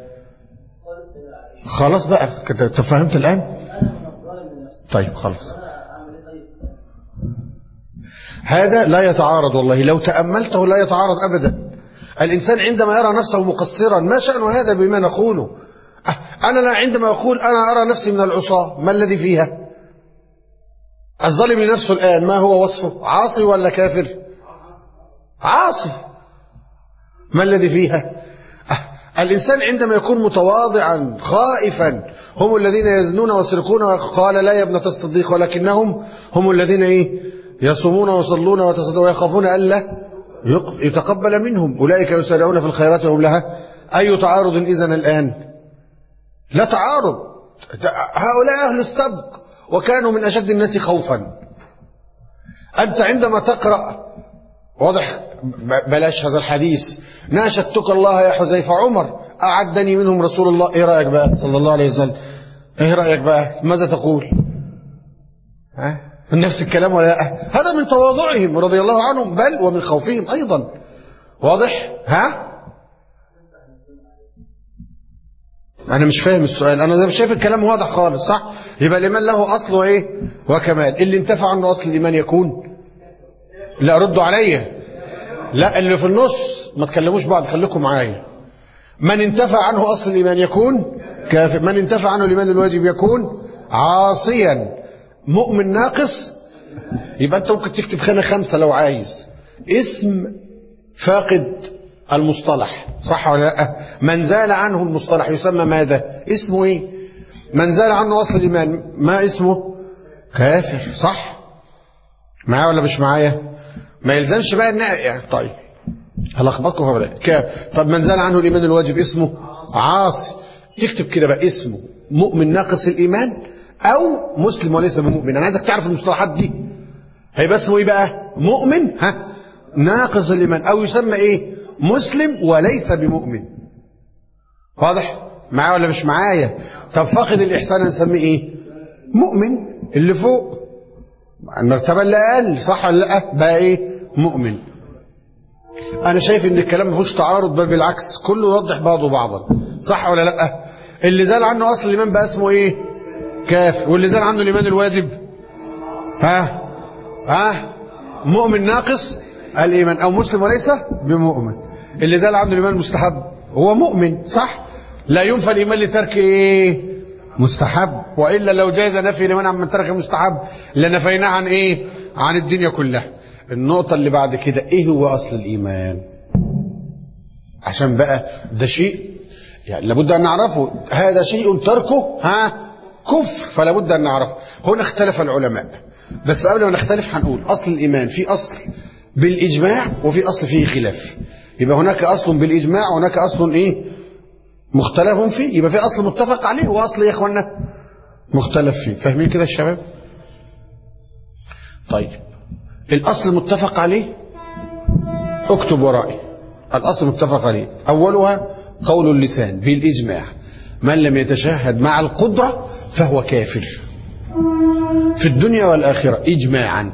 خلاص بقى كده تفهمت الآن طيب خلاص هذا لا يتعارض والله لو تأملته لا يتعارض أبدا الإنسان عندما يرى نفسه مقصرا ما شأن هذا بما نقوله أنا لا عندما أقول أنا أرى نفسي من العصاة ما الذي فيها الظالم لنفسه الآن ما هو وصفه عاصي ولا كافر عاصي ما الذي فيها أه. الإنسان عندما يكون متواضعا خائفا هم الذين يزنون ويسرقون قال لا يا ابنة الصديق ولكنهم هم الذين إيه يصومون ويصلون ويتصدقون ويخافون ألا يتقبل منهم أولئك يسارعون في الخيرات وهم لها أي تعارض إذن الآن لا تعارض هؤلاء أهل السبق وكانوا من أشد الناس خوفا أنت عندما تقرأ واضح بلاش هذا الحديث ناشدتك الله يا حذيفة عمر أعدني منهم رسول الله إيه رأيك بقى صلى الله عليه وسلم إيه رأيك بقى ماذا تقول ها نفس الكلام ولا لا هذا من تواضعهم رضي الله عنهم بل ومن خوفهم أيضا واضح ها أنا مش فاهم السؤال أنا مش شايف الكلام واضح خالص صح يبقى لمن له أصل إيه وكمال اللي انتفع عنه أصل الإيمان يكون لا ردوا عليا لا اللي في النص ما تكلموش بعض خليكم معايا من انتفع عنه أصل الإيمان يكون كافر من انتفع عنه الإيمان الواجب يكون عاصيا مؤمن ناقص يبقى أنت ممكن تكتب خانة خمسة لو عايز اسم فاقد المصطلح صح ولا لا من زال عنه المصطلح يسمى ماذا اسمه ايه من زال عنه أصل الإيمان ما اسمه كافر صح معايا ولا مش معايا ما يلزمش بقى النهاية طيب هلخبطكم في بلاء كاف طب من زال عنه الإيمان الواجب اسمه عاصي تكتب كده بقى اسمه مؤمن ناقص الإيمان أو مسلم وليس بمؤمن أنا عايزك تعرف المصطلحات دي هيبقى اسمه إيه بقى مؤمن ها ناقص الإيمان أو يسمى إيه مسلم وليس بمؤمن واضح معايا ولا مش معايا طب فاقد الإحسان هنسميه إيه مؤمن اللي فوق المرتبة اللي أقل صح ولا لا بقى إيه مؤمن أنا شايف إن الكلام ما فيهوش تعارض بل بالعكس كله يوضح بعضه بعضا صح ولا لا اللي زال عنه أصل الإيمان بقى اسمه إيه كاف واللي زال عنه الإيمان الواجب ها ها مؤمن ناقص الإيمان أو مسلم وليس بمؤمن اللي زال عنه الإيمان المستحب هو مؤمن صح لا ينفى الإيمان لترك إيه مستحب وإلا لو جاز نفي الإيمان عن من ترك المستحب لنفيناه عن إيه عن الدنيا كلها النقطة اللي بعد كده إيه هو أصل الإيمان عشان بقى ده شيء يعني لابد أن نعرفه هذا شيء تركه ها كفر فلا بد أن نعرفه هنا اختلف العلماء بس قبل ما نختلف هنقول أصل الإيمان في أصل بالإجماع وفي أصل فيه خلاف يبقى هناك أصل بالإجماع وهناك أصل إيه مختلف فيه يبقى في أصل متفق عليه وأصل يا إخوانا مختلف فيه فاهمين كده الشباب طيب الأصل المتفق عليه اكتب ورائي الأصل المتفق عليه أولها قول اللسان بالإجماع من لم يتشهد مع القدرة فهو كافر في الدنيا والآخرة إجماعا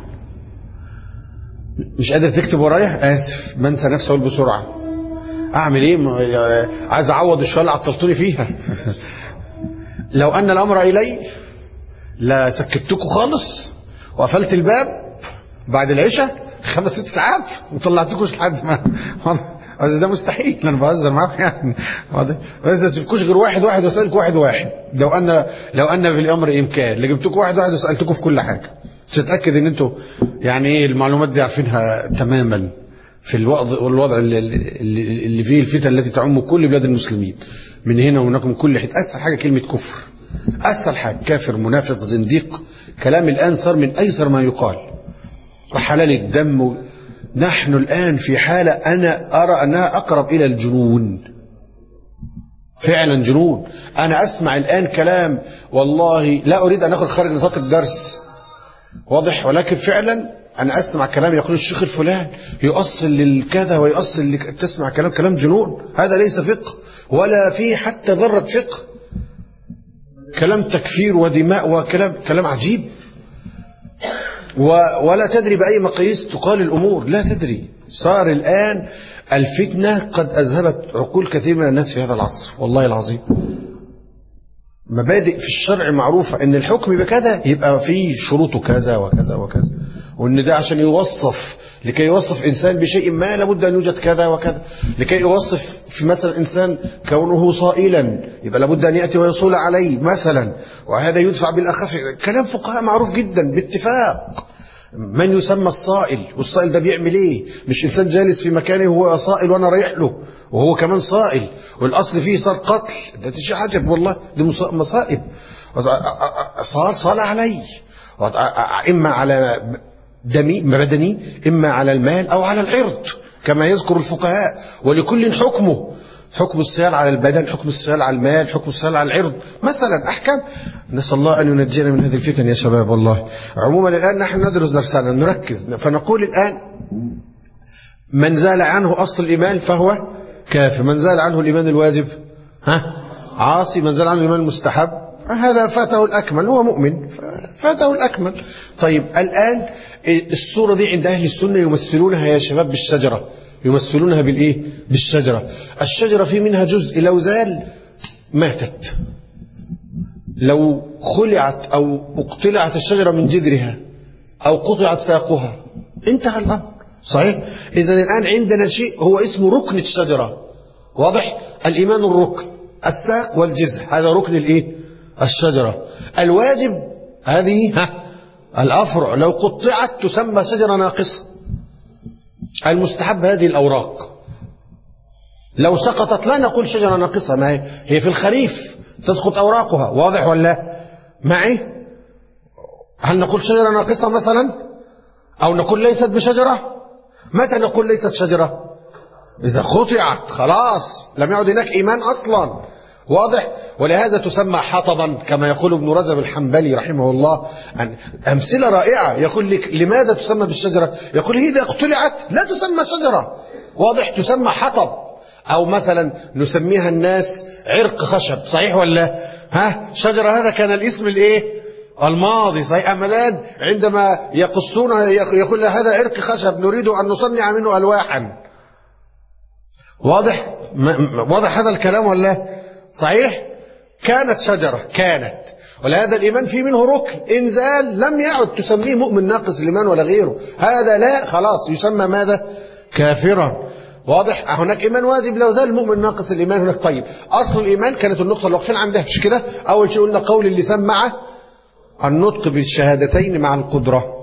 مش قادر تكتب ورايا آسف بنسى نفسي أقول بسرعة أعمل إيه م- عايز أعوض الشوية اللي عطلتوني فيها لو أن الأمر إلي لا سكتكم خالص وقفلت الباب بعد العشاء خمس ست ساعات وطلعتكوش لحد ما بس ده مستحيل انا بهزر معاكم يعني واضح بس ما اسيبكوش غير واحد واحد واسالك واحد واحد لو ان لو ان في الامر امكان لجبتكم واحد واحد وسالتكم في كل حاجه مش تتاكد ان انتوا يعني ايه المعلومات دي عارفينها تماما في الوضع الوضع اللي, اللي اللي فيه الفتن التي تعم كل بلاد المسلمين من هنا وهناك من كل حته اسهل حاجه كلمه كفر اسهل حاجه كافر منافق زنديق كلام الان صار من ايسر ما يقال وحلال الدم نحن الآن في حالة أنا أرى أنها أقرب إلى الجنون فعلا جنون أنا أسمع الآن كلام والله لا أريد أن أخرج خارج نطاق الدرس واضح ولكن فعلا أنا أسمع كلام يقول الشيخ الفلان يؤصل للكذا ويؤصل لك تسمع كلام كلام جنون هذا ليس فقه ولا فيه حتى ذرة فقه كلام تكفير ودماء وكلام كلام عجيب و ولا تدري بأي مقاييس تقال الأمور لا تدري صار الآن الفتنة قد أذهبت عقول كثير من الناس في هذا العصر والله العظيم مبادئ في الشرع معروفة ان الحكم بكذا يبقى فيه شروطه كذا وكذا وكذا وان ده عشان يوصف لكي يوصف انسان بشيء ما لابد ان يوجد كذا وكذا لكي يوصف في مثلا انسان كونه صائلا يبقى لابد ان ياتي ويصول عليه مثلا وهذا يدفع بالاخف كلام فقهاء معروف جدا باتفاق من يسمى الصائل والصائل ده بيعمل ايه مش انسان جالس في مكانه وهو صائل وانا رايح له وهو كمان صائل والاصل فيه صار قتل ده شيء عجب والله دي مصائب صال صال علي اما على دمي بدني اما على المال او على العرض كما يذكر الفقهاء ولكل حكمه حكم الصيال على البدن حكم الصيال على المال حكم الصيال على العرض مثلا أحكام نسأل الله أن ينجينا من هذه الفتن يا شباب والله عموما الآن نحن ندرس درسنا نركز فنقول الآن من زال عنه أصل الإيمان فهو كافر من زال عنه الإيمان الواجب ها عاصي من زال عنه الإيمان المستحب هذا فاته الأكمل هو مؤمن فاته الأكمل طيب الآن الصورة دي عند أهل السنة يمثلونها يا شباب بالشجرة يمثلونها بالإيه بالشجرة الشجرة في منها جزء لو زال ماتت لو خلعت أو اقتلعت الشجرة من جذرها أو قطعت ساقها انتهى الأمر صحيح إذا الآن عندنا شيء هو اسمه ركن الشجرة واضح الإيمان الركن الساق والجذع هذا ركن الإيه الشجرة الواجب هذه ها الأفرع لو قطعت تسمى شجرة ناقصة المستحب هذه الأوراق لو سقطت لا نقول شجرة ناقصة ما هي, هي في الخريف تسقط أوراقها واضح ولا معي هل نقول شجرة ناقصة مثلا أو نقول ليست بشجرة متى نقول ليست شجرة إذا قطعت خلاص لم يعد هناك إيمان أصلا واضح ولهذا تسمى حطبا كما يقول ابن رجب الحنبلي رحمه الله عن أمثلة رائعة يقول لك لماذا تسمى بالشجرة يقول هي إذا اقتلعت لا تسمى شجرة واضح تسمى حطب أو مثلا نسميها الناس عرق خشب صحيح ولا ها شجرة هذا كان الاسم الايه الماضي صحيح أما الآن عندما يقصون يقول هذا عرق خشب نريد أن نصنع منه ألواحا واضح واضح هذا الكلام ولا صحيح كانت شجرة كانت ولهذا الإيمان فيه منه ركن إن زال لم يعد تسميه مؤمن ناقص الإيمان ولا غيره هذا لا خلاص يسمى ماذا كافرا واضح هناك إيمان واجب لو زال المؤمن ناقص الإيمان هناك طيب أصل الإيمان كانت النقطة اللي واقفين عندها مش كده أول شيء قلنا قول اللسان مع النطق بالشهادتين مع القدرة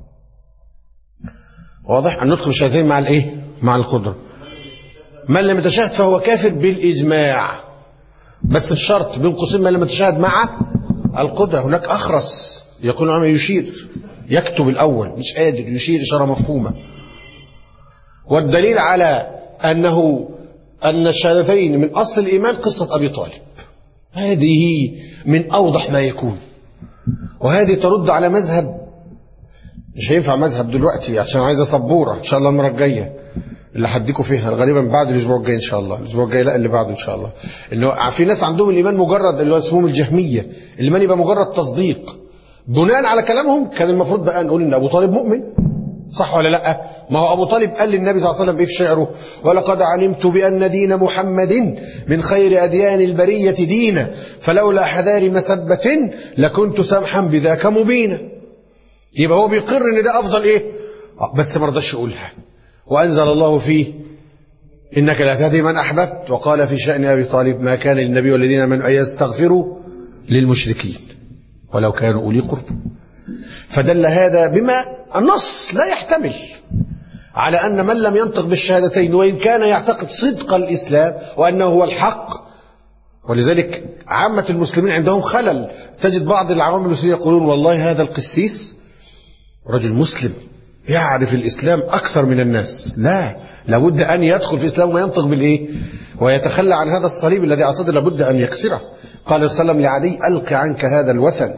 واضح النطق بالشهادتين مع الإيه مع القدرة من لم يتشهد فهو كافر بالإجماع بس الشرط بين قوسين من لم يتشهد مع القدرة هناك أخرس يقول عم يشير يكتب الأول مش قادر يشير إشارة مفهومة والدليل على أنه أن الشهادتين من أصل الإيمان قصة أبي طالب هذه من أوضح ما يكون وهذه ترد على مذهب مش هينفع مذهب دلوقتي عشان عايزة صبورة إن شاء الله المرة الجاية اللي هديكوا فيها غالبا بعد الاسبوع الجاي ان شاء الله الاسبوع الجاي لا اللي بعده ان شاء الله انه في ناس عندهم الايمان مجرد اللي هو اسمهم الجهميه الايمان يبقى مجرد تصديق بناء على كلامهم كان المفروض بقى نقول ان ابو طالب مؤمن صح ولا لا ما هو ابو طالب قال للنبي صلى الله عليه وسلم ايه في شعره ولقد علمت بان دين محمد من خير اديان البريه دينا فلولا حذار مسبه لكنت سمحا بذاك مبينا يبقى هو بيقر ان ده افضل ايه بس ما رضاش يقولها وأنزل الله فيه إنك لا تهدي من أحببت وقال في شأن أبي طالب ما كان للنبي والذين من أن يستغفروا للمشركين ولو كانوا أولي قرب فدل هذا بما النص لا يحتمل على أن من لم ينطق بالشهادتين وإن كان يعتقد صدق الإسلام وأنه هو الحق ولذلك عامة المسلمين عندهم خلل تجد بعض العوام المسلمين يقولون والله هذا القسيس رجل مسلم يعرف الإسلام أكثر من الناس لا لابد أن يدخل في الإسلام وينطق بالإيه ويتخلى عن هذا الصليب الذي أصد لابد أن يكسره قال صلى الله عليه وسلم لعدي ألق عنك هذا الوثن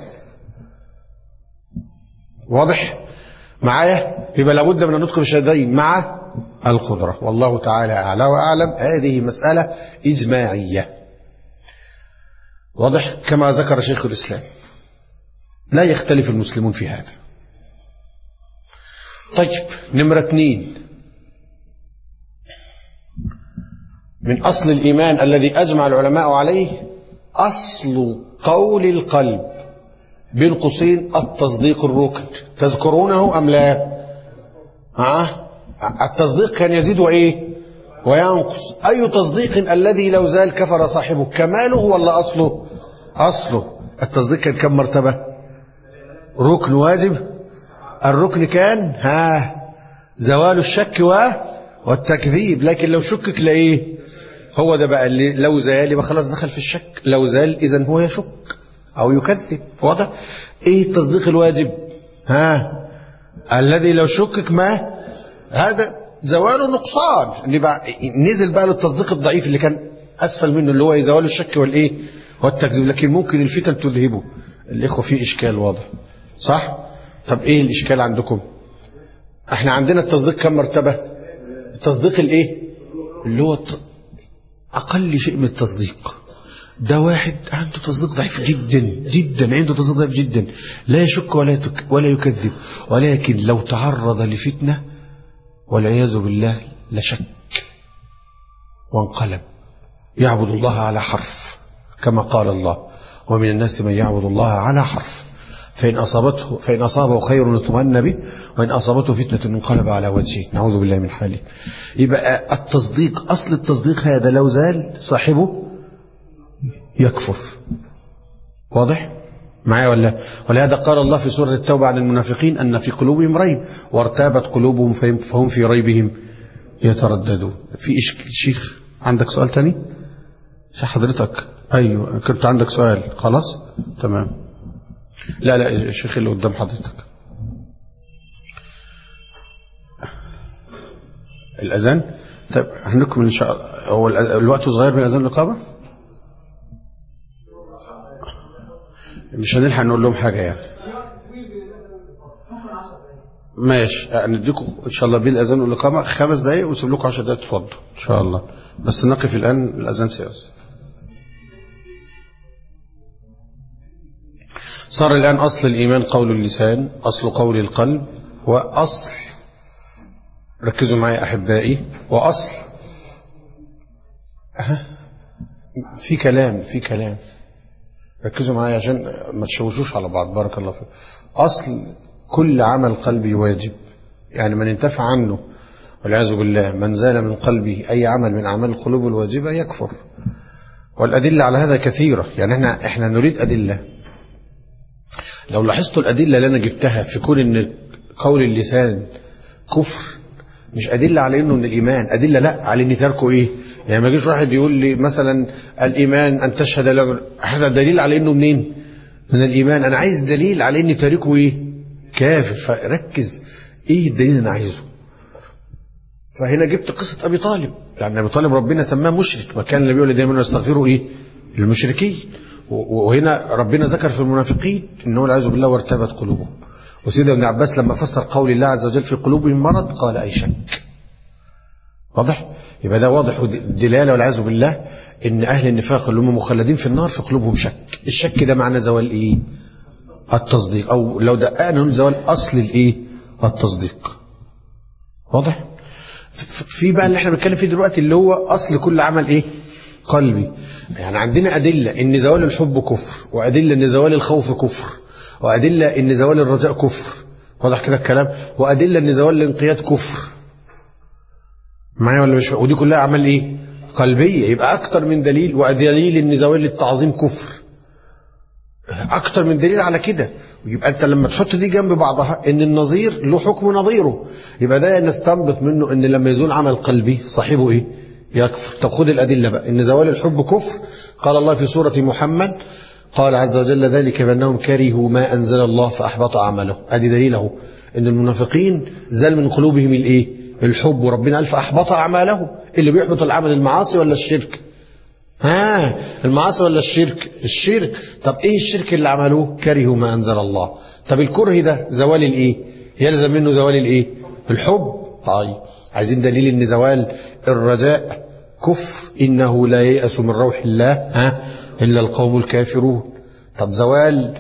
واضح معايا يبقى لابد من النطق بالشهادتين مع القدرة والله تعالى أعلى وأعلم هذه مسألة إجماعية واضح كما ذكر شيخ الإسلام لا يختلف المسلمون في هذا طيب نمرة اثنين من أصل الإيمان الذي أجمع العلماء عليه أصل قول القلب بين قوسين التصديق الركن تذكرونه أم لا ها التصديق كان يزيد وإيه وينقص أي تصديق الذي لو زال كفر صاحبه كماله ولا أصله أصله التصديق كان كم مرتبة ركن واجب الركن كان ها زوال الشك و والتكذيب لكن لو شكك لايه هو ده بقى اللي لو زال يبقى خلاص دخل في الشك لو زال اذا هو يشك او يكذب واضح ايه التصديق الواجب ها الذي لو شكك ما هذا زوال نقصان اللي بقى نزل بقى للتصديق الضعيف اللي كان اسفل منه اللي هو زوال الشك والايه والتكذيب لكن ممكن الفتن تذهبه الاخوه فيه اشكال واضح صح طب ايه الاشكال عندكم احنا عندنا التصديق كم مرتبة التصديق الايه اللي هو اقل شيء من التصديق ده واحد عنده تصديق ضعيف جدا جدا عنده تصديق ضعيف جدا لا يشك ولا يتك ولا يكذب ولكن لو تعرض لفتنة والعياذ بالله لشك وانقلب يعبد الله على حرف كما قال الله ومن الناس من يعبد الله على حرف فإن أصابته فإن أصابه خير اطمأن به وإن أصابته فتنة انقلب على وجهه نعوذ بالله من حاله يبقى التصديق أصل التصديق هذا لو زال صاحبه يكفر واضح معايا ولا ولهذا قال الله في سورة التوبة عن المنافقين أن في قلوبهم ريب وارتابت قلوبهم فهم في ريبهم يترددون في شيخ عندك سؤال تاني شيخ حضرتك ايوه كنت عندك سؤال خلاص تمام لا لا الشيخ اللي قدام حضرتك الاذان طيب هنكمل ان شاء الله هو الأ- الوقت صغير من اذان الاقامه مش هنلحق نقول لهم حاجه يعني ماشي نديكم ان شاء الله بين الاذان والاقامه خمس دقائق ونسيب لكم 10 دقائق تفضلوا ان شاء الله بس نقف الان الاذان سيأذن صار الآن أصل الإيمان قول اللسان أصل قول القلب وأصل ركزوا معي أحبائي وأصل أها. في كلام في كلام ركزوا معي عشان ما تشوشوش على بعض بارك الله فيك أصل كل عمل قلبي واجب يعني من انتفع عنه والعياذ بالله من زال من قلبه أي عمل من أعمال القلوب الواجبة يكفر والأدلة على هذا كثيرة يعني احنا, احنا نريد أدلة لو لاحظتوا الأدلة اللي أنا جبتها في كون إن قول اللسان كفر مش أدلة على إنه من الإيمان أدلة لا على إن تركه إيه يعني ما يجيش واحد يقول لي مثلا الإيمان أن تشهد له هذا دليل على إنه منين من الإيمان أنا عايز دليل على إن تاركه إيه كافر فركز إيه الدليل اللي أنا عايزه فهنا جبت قصة أبي طالب لأن أبي طالب ربنا سماه مشرك وكان النبي يقول دايما يستغفروا إيه المشركين وهنا ربنا ذكر في المنافقين انه والعياذ بالله وارتبت قلوبهم وسيدنا ابن عباس لما فسر قول الله عز وجل في قلوبهم مرض قال اي شك واضح يبقى ده واضح الدلاله والعياذ بالله ان اهل النفاق اللي هم مخلدين في النار في قلوبهم شك الشك ده معناه زوال ايه التصديق او لو دققنا نقول زوال اصل الايه التصديق واضح في بقى اللي احنا بنتكلم فيه دلوقتي اللي هو اصل كل عمل ايه قلبي يعني عندنا أدلة إن زوال الحب كفر وأدلة إن زوال الخوف كفر وأدلة إن زوال الرجاء كفر واضح كده الكلام وأدلة إن زوال الانقياد كفر معايا ولا مش ودي كلها أعمال إيه قلبية يبقى أكتر من دليل ودليل إن زوال التعظيم كفر أكتر من دليل على كده يبقى أنت لما تحط دي جنب بعضها إن النظير له حكم نظيره يبقى ده نستنبط منه إن لما يزول عمل قلبي صاحبه إيه يكفر طب خد الأدلة بقى إن زوال الحب كفر قال الله في سورة محمد قال عز وجل ذلك بأنهم كرهوا ما أنزل الله فأحبط أعماله أدي دليله إن المنافقين زال من قلوبهم الإيه الحب وربنا قال فأحبط أعماله اللي بيحبط العمل المعاصي ولا الشرك ها المعاصي ولا الشرك الشرك طب إيه الشرك اللي عملوه كرهوا ما أنزل الله طب الكره ده زوال الإيه يلزم منه زوال الإيه الحب طيب عايزين دليل ان زوال الرجاء كفر انه لا ييأس من روح الله ها الا القوم الكافرون طب زوال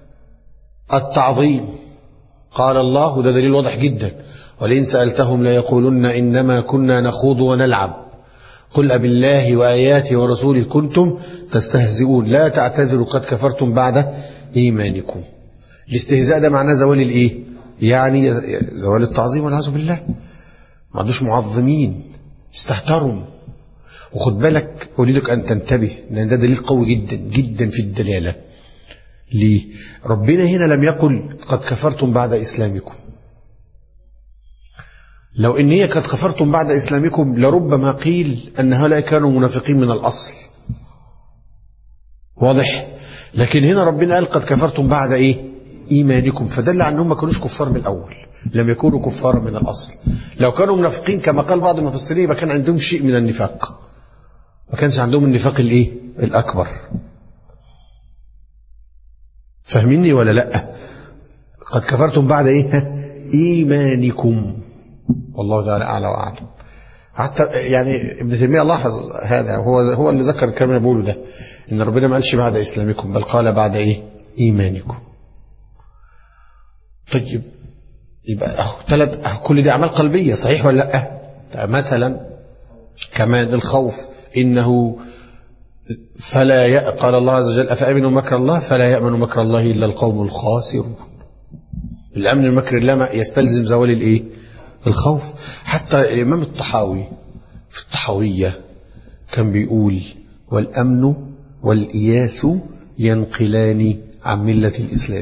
التعظيم قال الله وده دليل واضح جدا ولئن سألتهم ليقولن إنما كنا نخوض ونلعب قل أبالله وآياته ورسوله كنتم تستهزئون لا تعتذروا قد كفرتم بعد إيمانكم الاستهزاء ده معناه زوال الإيه يعني زوال التعظيم والعياذ بالله ما عندوش معظمين استهتروا وخد بالك أريدك أن تنتبه لأن ده دليل قوي جدا جدا في الدلالة ليه ربنا هنا لم يقل قد كفرتم بعد إسلامكم لو إن هي قد كفرتم بعد إسلامكم لربما قيل أن هؤلاء كانوا منافقين من الأصل واضح لكن هنا ربنا قال قد كفرتم بعد إيه إيمانكم فدل على أنهم ما كانوش كفار من الأول لم يكونوا كفارا من الأصل لو كانوا منافقين كما قال بعض المفسرين يبقى كان عندهم شيء من النفاق ما كانش عندهم النفاق الايه الأكبر فاهميني ولا لا قد كفرتم بعد ايه ايمانكم والله تعالى اعلى واعلم حتى يعني ابن تيميه لاحظ هذا هو هو اللي ذكر الكلام اللي بقوله ده ان ربنا ما قالش بعد اسلامكم بل قال بعد ايه ايمانكم طيب يبقى اهو ثلاث اهو كل دي اعمال قلبيه صحيح ولا لا مثلا كمان الخوف انه فلا ي... قال الله عز وجل افامنوا مكر الله فلا يامن مكر الله الا القوم الخاسرون الامن من مكر الله ما يستلزم زوال الايه الخوف حتى الامام الطحاوي في الطحاويه كان بيقول والامن والاياس ينقلان عن مله الاسلام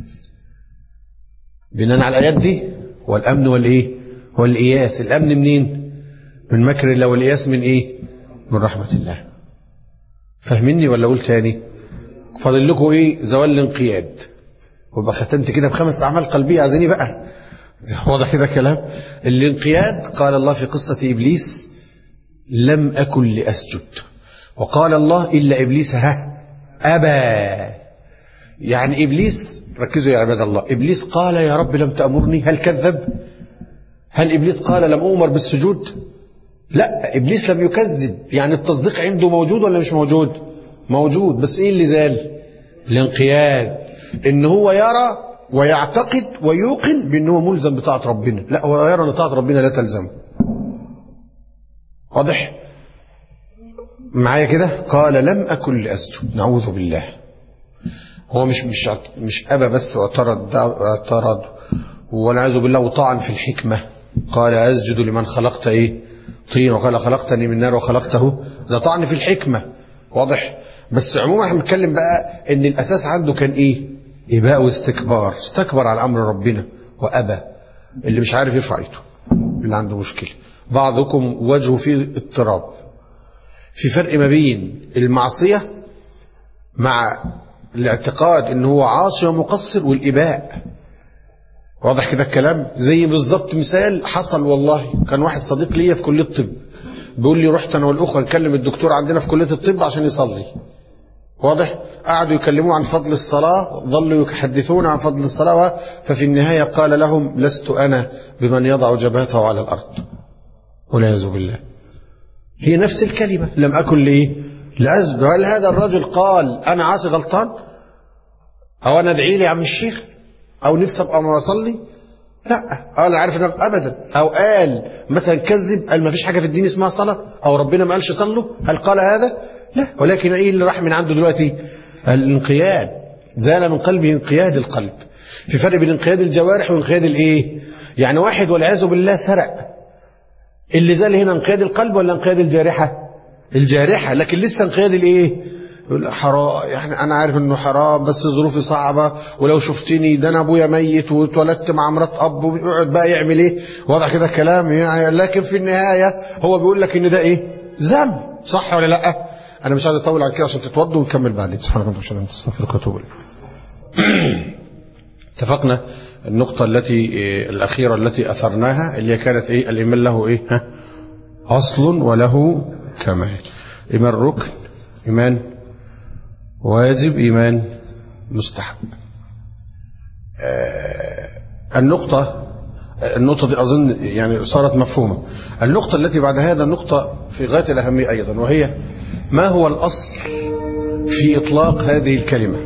بناء على الايات دي والامن والايه والاياس الامن منين من مكر الله والاياس من ايه من رحمه الله فاهميني ولا اقول تاني فاضل لكم ايه زوال الانقياد ويبقى ختمت كده بخمس اعمال قلبيه عايزيني بقى واضح كده كلام الانقياد قال الله في قصه ابليس لم اكن لاسجد وقال الله الا ابليس ها ابى يعني ابليس ركزوا يا عباد الله ابليس قال يا رب لم تامرني هل كذب هل ابليس قال لم اؤمر بالسجود لا ابليس لم يكذب يعني التصديق عنده موجود ولا مش موجود موجود بس ايه اللي زال الانقياد ان هو يرى ويعتقد ويوقن بانه ملزم بطاعه ربنا لا هو يرى ان طاعه ربنا لا تلزمه واضح معايا كده قال لم اكن لاسجد نعوذ بالله هو مش مش مش ابى بس واعترض ده اعترض والعياذ بالله وطعن في الحكمه قال اسجد لمن خلقت ايه طين وقال خلقتني من نار وخلقته ده طعن في الحكمه واضح بس عموما احنا بنتكلم بقى ان الاساس عنده كان ايه اباء واستكبار استكبر على امر ربنا وابى اللي مش عارف يرفع ايده اللي عنده مشكله بعضكم وجهه فيه اضطراب في فرق ما بين المعصيه مع الاعتقاد ان هو عاصي ومقصر والاباء واضح كده الكلام زي بالظبط مثال حصل والله كان واحد صديق ليا في كليه الطب بيقول لي رحت انا والاخوه نكلم الدكتور عندنا في كليه الطب عشان يصلي واضح قعدوا يكلموه عن فضل الصلاه ظلوا يحدثون عن فضل الصلاه ففي النهايه قال لهم لست انا بمن يضع جبهته على الارض والعياذ بالله هي نفس الكلمه لم اكن لايه لأسجد هل هذا الرجل قال انا عاصي غلطان او انا ادعي لي يا عم الشيخ او نفسي ابقى ما اصلي لا قال عارف انك ابدا او قال مثلا كذب قال ما فيش حاجه في الدين اسمها صلاه او ربنا ما قالش صلوا هل قال هذا لا ولكن ايه اللي راح من عنده دلوقتي الانقياد زال من قلبه انقياد القلب في فرق بين انقياد الجوارح وانقياد الايه يعني واحد والعياذ بالله سرق اللي زال هنا انقياد القلب ولا انقياد الجارحه الجارحه لكن لسه انقياد الايه يقول حرام يعني انا عارف انه حرام بس ظروفي صعبه ولو شفتني ده انا ابويا ميت واتولدت مع مرات اب يقعد بقى يعمل ايه واضح كده الكلام يعني لكن في النهايه هو بيقول لك ان ده ايه ذنب صح ولا لا انا مش عايز اطول عن كده عشان تتوضوا ونكمل بعدين سبحانك اللهم وبحمدك استغفرك واتوب اتفقنا النقطة التي إيه الأخيرة التي أثرناها اللي هي كانت إيه الإيمان له إيه ها أصل وله كمال إيمان ركن إيمان واجب إيمان مستحب آه النقطة النقطة دي أظن يعني صارت مفهومة النقطة التي بعد هذا نقطة في غاية الأهمية أيضا وهي ما هو الأصل في إطلاق هذه الكلمة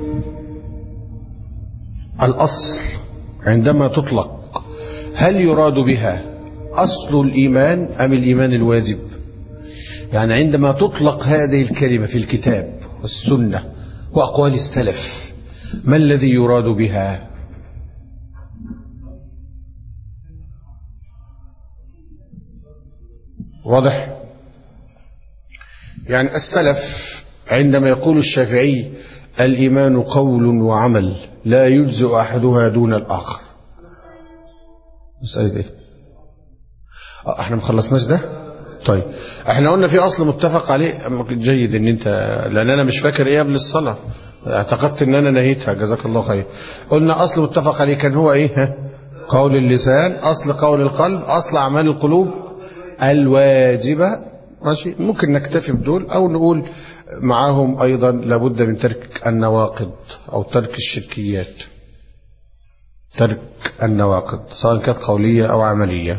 الأصل عندما تطلق هل يراد بها أصل الإيمان أم الإيمان الواجب يعني عندما تطلق هذه الكلمة في الكتاب والسنة وأقوال السلف ما الذي يراد بها واضح يعني السلف عندما يقول الشافعي الإيمان قول وعمل لا يجزئ أحدها دون الآخر مسألة إيه احنا ما خلصناش ده طيب احنا قلنا في اصل متفق عليه جيد ان انت لان انا مش فاكر ايه قبل الصلاه اعتقدت ان انا نهيتها جزاك الله خير قلنا اصل متفق عليه كان هو ايه ها؟ قول اللسان اصل قول القلب اصل اعمال القلوب الواجبه ماشي ممكن نكتفي بدول او نقول معاهم ايضا لابد من ترك النواقض او ترك الشركيات ترك النواقض سواء كانت قوليه او عمليه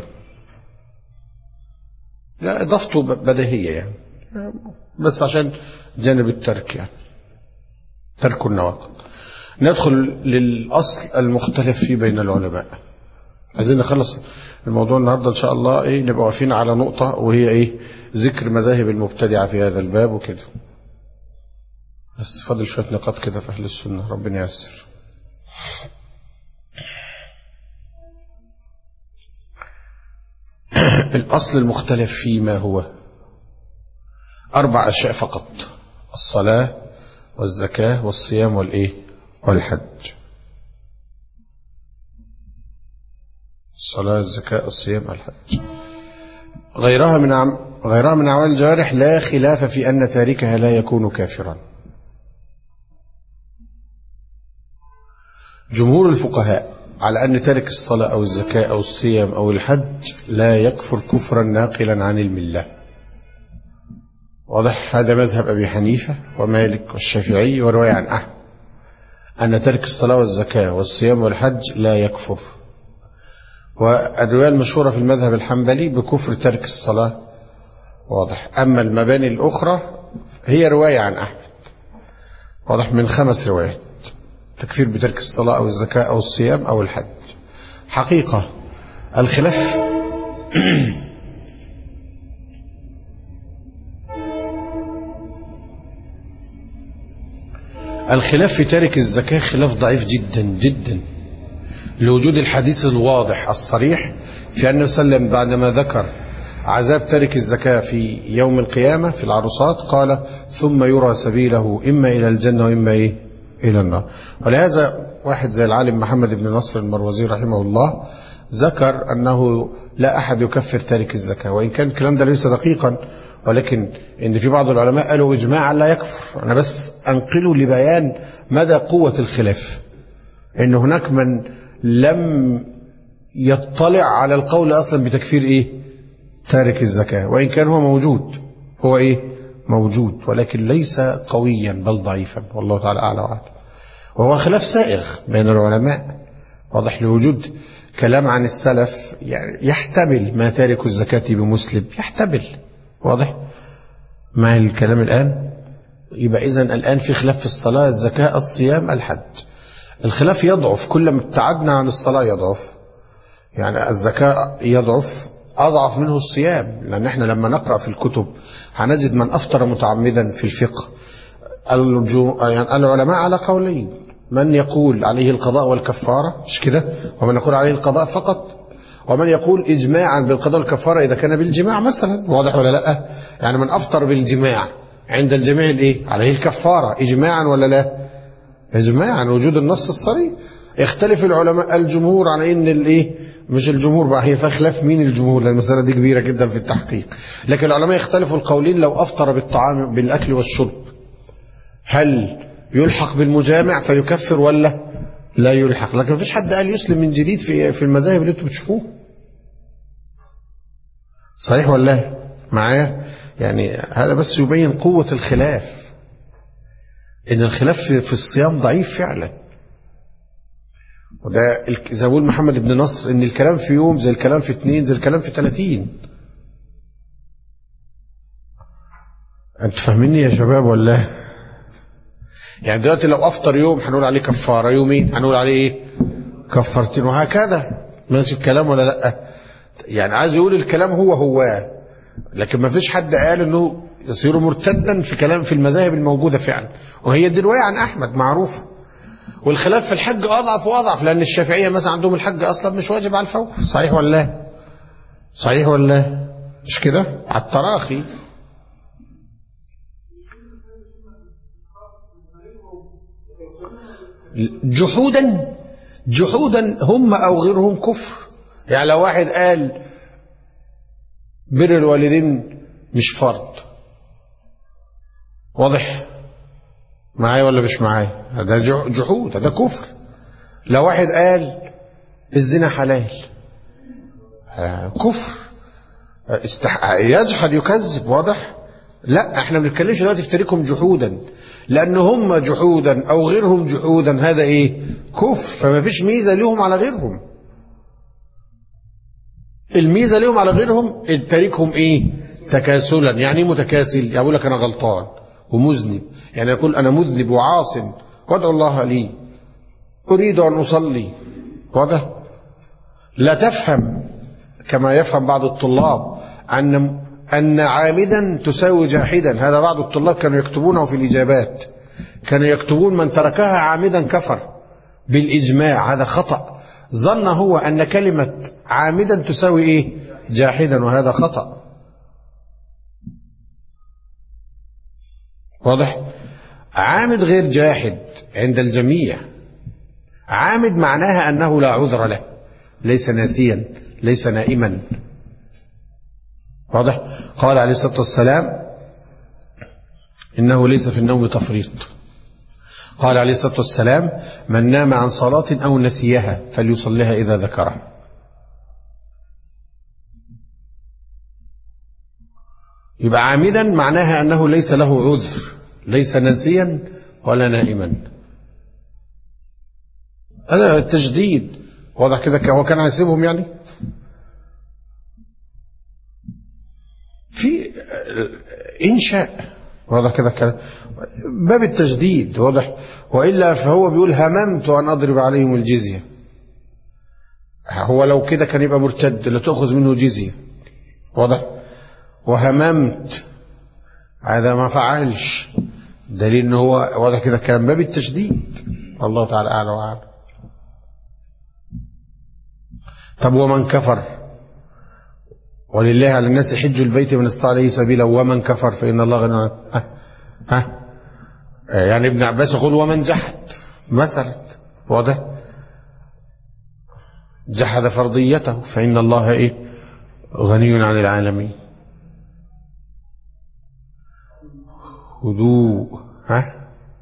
لا اضافته بديهيه يعني بس عشان جانب الترك يعني ترك النواقض ندخل للاصل المختلف فيه بين العلماء عايزين نخلص الموضوع النهارده ان شاء الله ايه نبقى واقفين على نقطه وهي ايه ذكر مذاهب المبتدعه في هذا الباب وكده بس فاضل شويه نقاط كده في اهل السنه ربنا ييسر الأصل المختلف فيه ما هو أربع أشياء فقط الصلاة والزكاة والصيام والإيه والحج الصلاة الزكاة الصيام الحج غيرها من عم غيرها من أعمال الجوارح لا خلاف في أن تاركها لا يكون كافرا جمهور الفقهاء على أن تارك الصلاة أو الزكاة أو الصيام أو الحج لا يكفر كفرا ناقلا عن الملة واضح هذا مذهب أبي حنيفة ومالك والشافعي ورواية عن أحمد أن ترك الصلاة والزكاة والصيام والحج لا يكفر والرواية المشهورة في المذهب الحنبلي بكفر ترك الصلاة واضح أما المباني الأخرى هي رواية عن أحمد واضح من خمس روايات تكفير بترك الصلاة أو الزكاة أو الصيام أو الحج حقيقة الخلاف الخلاف في تارك الزكاة خلاف ضعيف جدا جدا لوجود الحديث الواضح الصريح في أنه سلم بعدما ذكر عذاب تارك الزكاة في يوم القيامة في العرصات قال ثم يرى سبيله إما إلى الجنة وإما إيه إلى النار ولهذا واحد زي العالم محمد بن نصر المروزي رحمه الله ذكر أنه لا أحد يكفر تارك الزكاة وإن كان الكلام ده ليس دقيقا ولكن إن في بعض العلماء قالوا إجماعا لا يكفر أنا بس أنقله لبيان مدى قوة الخلاف إن هناك من لم يطلع على القول أصلا بتكفير إيه تارك الزكاة وإن كان هو موجود هو إيه موجود ولكن ليس قويا بل ضعيفا والله تعالى أعلى وأعلم وهو خلاف سائغ بين العلماء واضح لوجود كلام عن السلف يعني يحتمل ما تارك الزكاة بمسلم يحتمل واضح ما الكلام الآن يبقى إذن الآن في خلاف في الصلاة الزكاة الصيام الحج الخلاف يضعف كل ما ابتعدنا عن الصلاة يضعف يعني الزكاة يضعف أضعف منه الصيام لأن احنا لما نقرأ في الكتب هنجد من أفطر متعمدا في الفقه الجو... يعني العلماء على قولين من يقول عليه القضاء والكفارة مش كده ومن يقول عليه القضاء فقط ومن يقول إجماعا بالقضاء والكفارة إذا كان بالجماع مثلا واضح ولا لا يعني من أفطر بالجماع عند الجميع الإيه عليه الكفارة إجماعا ولا لا إجماعا وجود النص الصريح يختلف العلماء الجمهور عن إن الإيه مش الجمهور بقى هي فيها خلاف مين الجمهور لان المساله دي كبيره جدا في التحقيق لكن العلماء يختلفوا القولين لو افطر بالطعام بالاكل والشرب هل يلحق بالمجامع فيكفر ولا لا يلحق لكن مفيش حد قال يسلم من جديد في في المذاهب اللي انتم بتشوفوه صحيح ولا معايا يعني هذا بس يبين قوه الخلاف ان الخلاف في الصيام ضعيف فعلا وده زي ما بيقول محمد بن نصر ان الكلام في يوم زي الكلام في اثنين زي الكلام في ثلاثين انت فاهميني يا شباب ولا يعني دلوقتي لو افطر يوم هنقول عليه كفاره يومين هنقول عليه ايه كفارتين وهكذا ماشي الكلام ولا لا يعني عايز يقول الكلام هو هو لكن ما فيش حد قال انه يصير مرتدا في كلام في المذاهب الموجوده فعلا وهي دي روايه عن احمد معروفه والخلاف في الحج أضعف وأضعف لأن الشافعية مثلا عندهم الحج أصلا مش واجب على الفور صحيح ولا لا صحيح ولا لا مش كده على التراخي جحودا جحودا هم أو غيرهم كفر يعني لو واحد قال بر الوالدين مش فرض واضح معايا ولا مش معايا ده جحود ده كفر لو واحد قال الزنا حلال كفر استح... يجحد يكذب واضح لا احنا ما بنتكلمش دلوقتي في تاريخهم جحودا لان هم جحودا او غيرهم جحودا هذا ايه كفر فما فيش ميزه لهم على غيرهم الميزه لهم على غيرهم تاريخهم ايه تكاسلا يعني ايه متكاسل يعني يقول لك انا غلطان ومذنب يعني يقول أنا مذنب وعاص وادعو الله لي أريد أن أصلي واضح لا تفهم كما يفهم بعض الطلاب أن أن عامدا تساوي جاحدا هذا بعض الطلاب كانوا يكتبونه في الإجابات كانوا يكتبون من تركها عامدا كفر بالإجماع هذا خطأ ظن هو أن كلمة عامدا تساوي إيه جاحدا وهذا خطأ واضح عامد غير جاحد عند الجميع عامد معناها أنه لا عذر له ليس ناسيا ليس نائما واضح قال عليه الصلاة والسلام إنه ليس في النوم تفريط قال عليه الصلاة والسلام من نام عن صلاة أو نسيها فليصليها إذا ذكرها يبقى عامدا معناها أنه ليس له عذر ليس ناسيا ولا نائما هذا التجديد واضح كده هو كان هيسيبهم يعني في إنشاء واضح كده كلام باب التجديد واضح وإلا فهو بيقول هممت أن أضرب عليهم الجزية هو لو كده كان يبقى مرتد لا تأخذ منه جزية واضح وهممت هذا ما فعلش دليل ان هو واضح كده كلام باب التشديد الله تعالى اعلى واعلم طب ومن كفر ولله على الناس حج البيت من استطاع عليه سبيلا ومن كفر فان الله غني عنه ها ها يعني ابن عباس يقول ومن جحد مثلا واضح جحد فرضيته فان الله ايه غني عن العالمين هدوء ها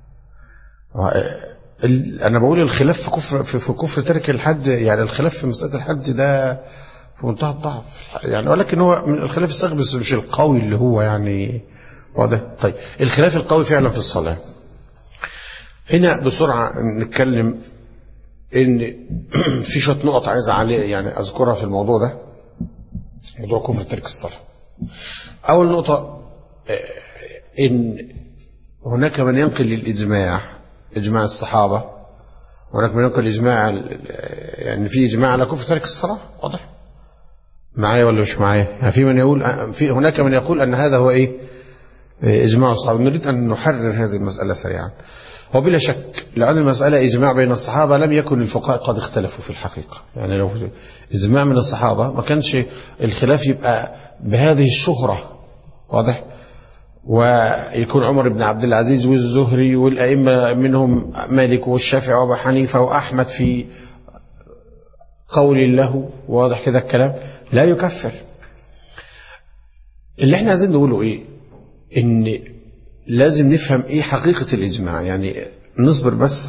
انا بقول الخلاف في كفر في, في كفر ترك الحج يعني الخلاف في مساله الحج ده في منتهى الضعف يعني ولكن هو من الخلاف الصغير بس مش القوي اللي هو يعني واضح طيب الخلاف القوي فعلا في الصلاه هنا بسرعه نتكلم ان في شويه نقط عايز عليه يعني اذكرها في الموضوع ده موضوع كفر ترك الصلاه اول نقطه إن هناك من ينقل للإجماع إجماع الصحابة هناك من ينقل إجماع يعني في إجماع على كفر ترك الصلاة واضح معايا ولا مش معايا يعني في من يقول في هناك من يقول أن هذا هو إيه إجماع الصحابة نريد أن نحرر هذه المسألة سريعا وبلا شك لأن المسألة إجماع بين الصحابة لم يكن الفقهاء قد اختلفوا في الحقيقة يعني لو إجماع من الصحابة ما كانش الخلاف يبقى بهذه الشهرة واضح ويكون عمر بن عبد العزيز والزهري والأئمة منهم مالك والشافعي وأبو حنيفة وأحمد في قول له واضح كده الكلام لا يكفر اللي احنا عايزين نقوله ايه ان لازم نفهم ايه حقيقة الاجماع يعني نصبر بس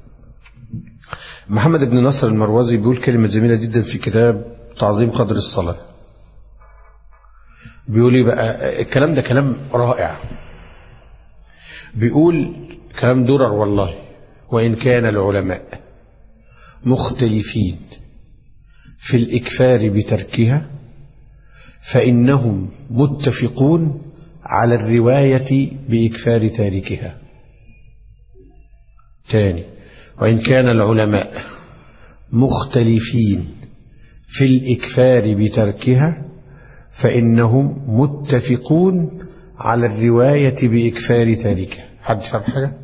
محمد بن نصر المروزي بيقول كلمة جميلة جدا في كتاب تعظيم قدر الصلاة بيقول ايه بقى الكلام ده كلام رائع بيقول كلام درر والله وإن كان العلماء مختلفين في الإكفار بتركها فإنهم متفقون على الرواية بإكفار تاركها تاني وإن كان العلماء مختلفين في الإكفار بتركها فإنهم متفقون على الرواية بإكفار تاركها حد فهم حاجة؟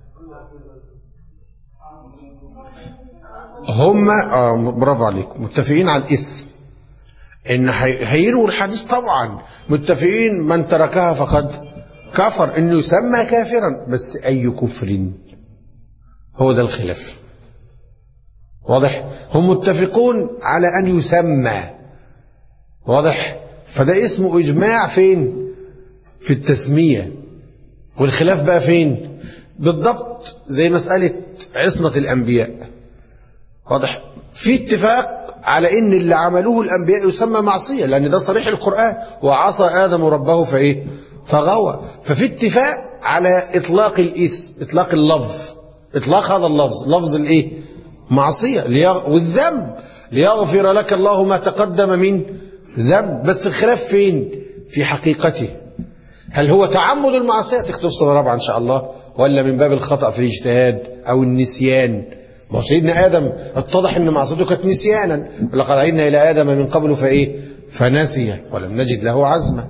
هم آه برافو عليك متفقين على الاسم ان هيروا الحديث طبعا متفقين من تركها فقد كفر انه يسمى كافرا بس اي كفر هو ده الخلاف واضح هم متفقون على ان يسمى واضح فده اسمه اجماع فين في التسميه والخلاف بقى فين بالضبط زي مساله عصمه الانبياء واضح في اتفاق على ان اللي عملوه الانبياء يسمى معصيه لان ده صريح القران وعصى ادم ربه فايه فغوى ففي اتفاق على اطلاق الاسم اطلاق اللفظ اطلاق هذا اللفظ لفظ الايه معصيه ليغ... والذنب ليغفر لك الله ما تقدم من ذنب بس الخلاف فين في حقيقته هل هو تعمد المعصيه تختص رابعه ان شاء الله ولا من باب الخطا في الاجتهاد او النسيان ما هو سيدنا ادم اتضح ان معصيته كانت نسيانا ولقد عدنا الى ادم من قبل فايه فنسي ولم نجد له عزما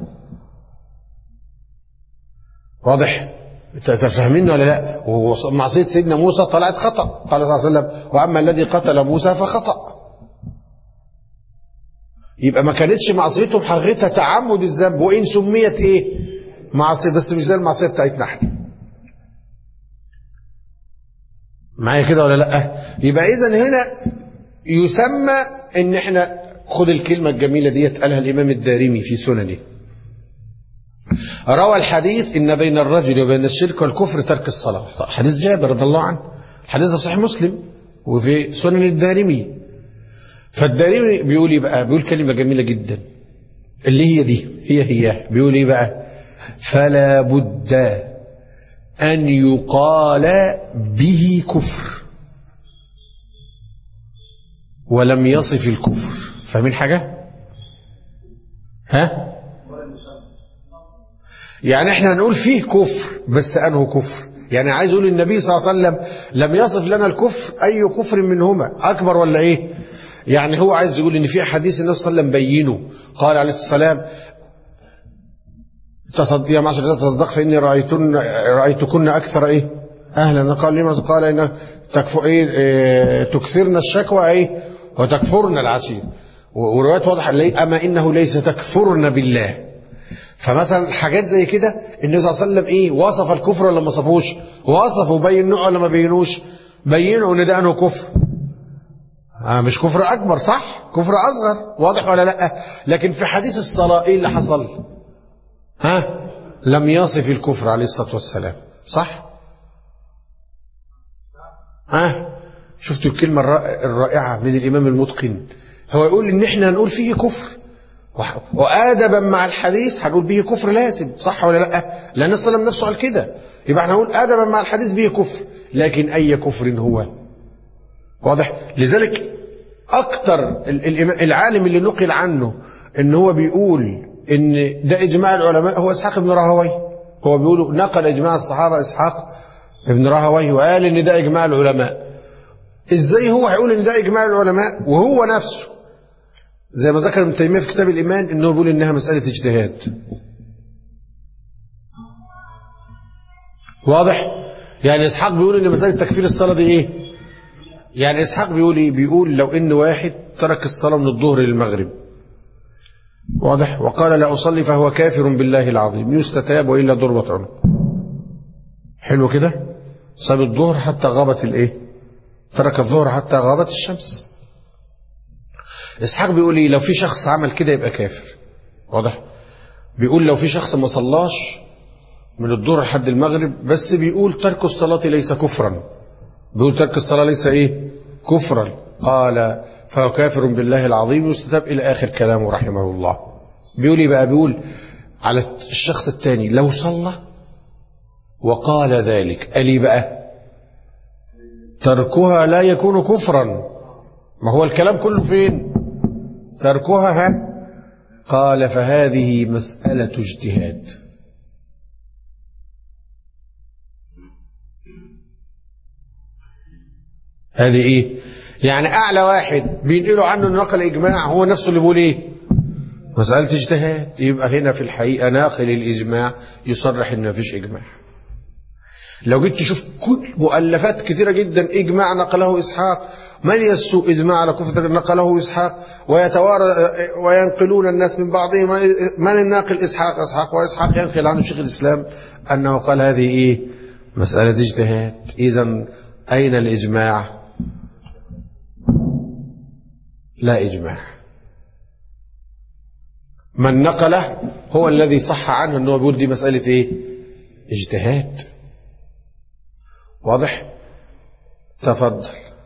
واضح تفهمين ولا لا ومعصيه سيدنا موسى طلعت خطا قال صلى الله عليه وسلم واما الذي قتل موسى فخطا يبقى ما كانتش معصيته بحقيقتها تعمد الذنب وان سميت ايه معصيه بس مش زي المعصيه بتاعتنا احنا معايا كده ولا لا يبقى اذا هنا يسمى ان احنا خد الكلمة الجميلة ديت قالها الامام الدارمي في سننه روى الحديث إن بين الرجل وبين الشرك والكفر ترك الصلاة حديث جابر رضي الله عنه حديث في صحيح مسلم وفي سنن الدارمي فالدارمي بيقول ايه بقى بيقول كلمة جميلة جدا اللي هي دي هي هي بيقول ايه بقى فلا بد أن يقال به كفر ولم يصف الكفر فاهمين حاجة ها يعني احنا هنقول فيه كفر بس أنه كفر يعني عايز يقول النبي صلى الله عليه وسلم لم يصف لنا الكفر أي كفر منهما أكبر ولا إيه يعني هو عايز يقول ان في حديث النبي صلى الله عليه وسلم بينه قال عليه السلام تصد... يا معشر تصدق فاني رايتن رايتكن اكثر ايه اهلا قال لما قال ان تكفر ايه, إيه تكثرن الشكوى ايه وتكفرن العشير وروايات واضحه اما انه ليس تكفرن بالله فمثلا حاجات زي كده النبي صلى الله عليه وسلم ايه وصف الكفر ولا ما وصفوش وصفه بين نوع ولا ما بينوش بينوا ان ده انه كفر آه مش كفر أكبر صح كفر أصغر واضح ولا لا لكن في حديث الصلاة إيه اللي حصل ها لم يصف الكفر عليه الصلاة والسلام صح ها شفتوا الكلمة الرائعة من الإمام المتقن هو يقول إن إحنا هنقول فيه كفر وآدبا مع الحديث هنقول به كفر لازم صح ولا لا لأن الصلاة نفسه قال كده يبقى احنا نقول آدبا مع الحديث به كفر لكن أي كفر هو واضح لذلك اكتر العالم اللي نقل عنه ان هو بيقول ان ده اجماع العلماء هو اسحاق بن راهوي هو بيقول نقل اجماع الصحابه اسحاق بن راهوي وقال ان ده اجماع العلماء ازاي هو هيقول ان ده اجماع العلماء وهو نفسه زي ما ذكر ابن تيميه في كتاب الايمان انه بيقول انها مساله اجتهاد واضح يعني اسحاق بيقول ان مساله تكفير الصلاه دي ايه يعني اسحاق بيقول ايه بيقول لو ان واحد ترك الصلاه من الظهر للمغرب واضح وقال لا اصلي فهو كافر بالله العظيم يستتاب والا ضربت عنق حلو كده صاب الظهر حتى غابت الايه ترك الظهر حتى غابت الشمس اسحاق بيقول ايه لو في شخص عمل كده يبقى كافر واضح بيقول لو في شخص ما صلاش من الظهر لحد المغرب بس بيقول ترك الصلاه ليس كفرا بيقول ترك الصلاة ليس إيه كفرا قال فهو كافر بالله العظيم يستتاب إلى آخر كلامه رحمه الله بيقول إيه بقى بيقول على الشخص الثاني لو صلى وقال ذلك ألي بقى تركها لا يكون كفرا ما هو الكلام كله فين تركها ها قال فهذه مسألة اجتهاد هذه ايه يعني اعلى واحد بينقلوا عنه نقل اجماع هو نفسه اللي بيقول ايه مسألة اجتهاد يبقى هنا في الحقيقة ناقل الإجماع يصرح إن مفيش إجماع لو جيت تشوف كل مؤلفات كثيرة جدا إجماع نقله إسحاق من يسوء إجماع على كفر نقله إسحاق ويتوارى وينقلون الناس من بعضهم من الناقل إسحاق إسحاق وإسحاق ينقل عنه شيخ الإسلام أنه قال هذه إيه مسألة اجتهاد إذا أين الإجماع لا إجماع من نقله هو الذي صح عنه أنه بيقول دي مسألة إيه اجتهاد واضح تفضل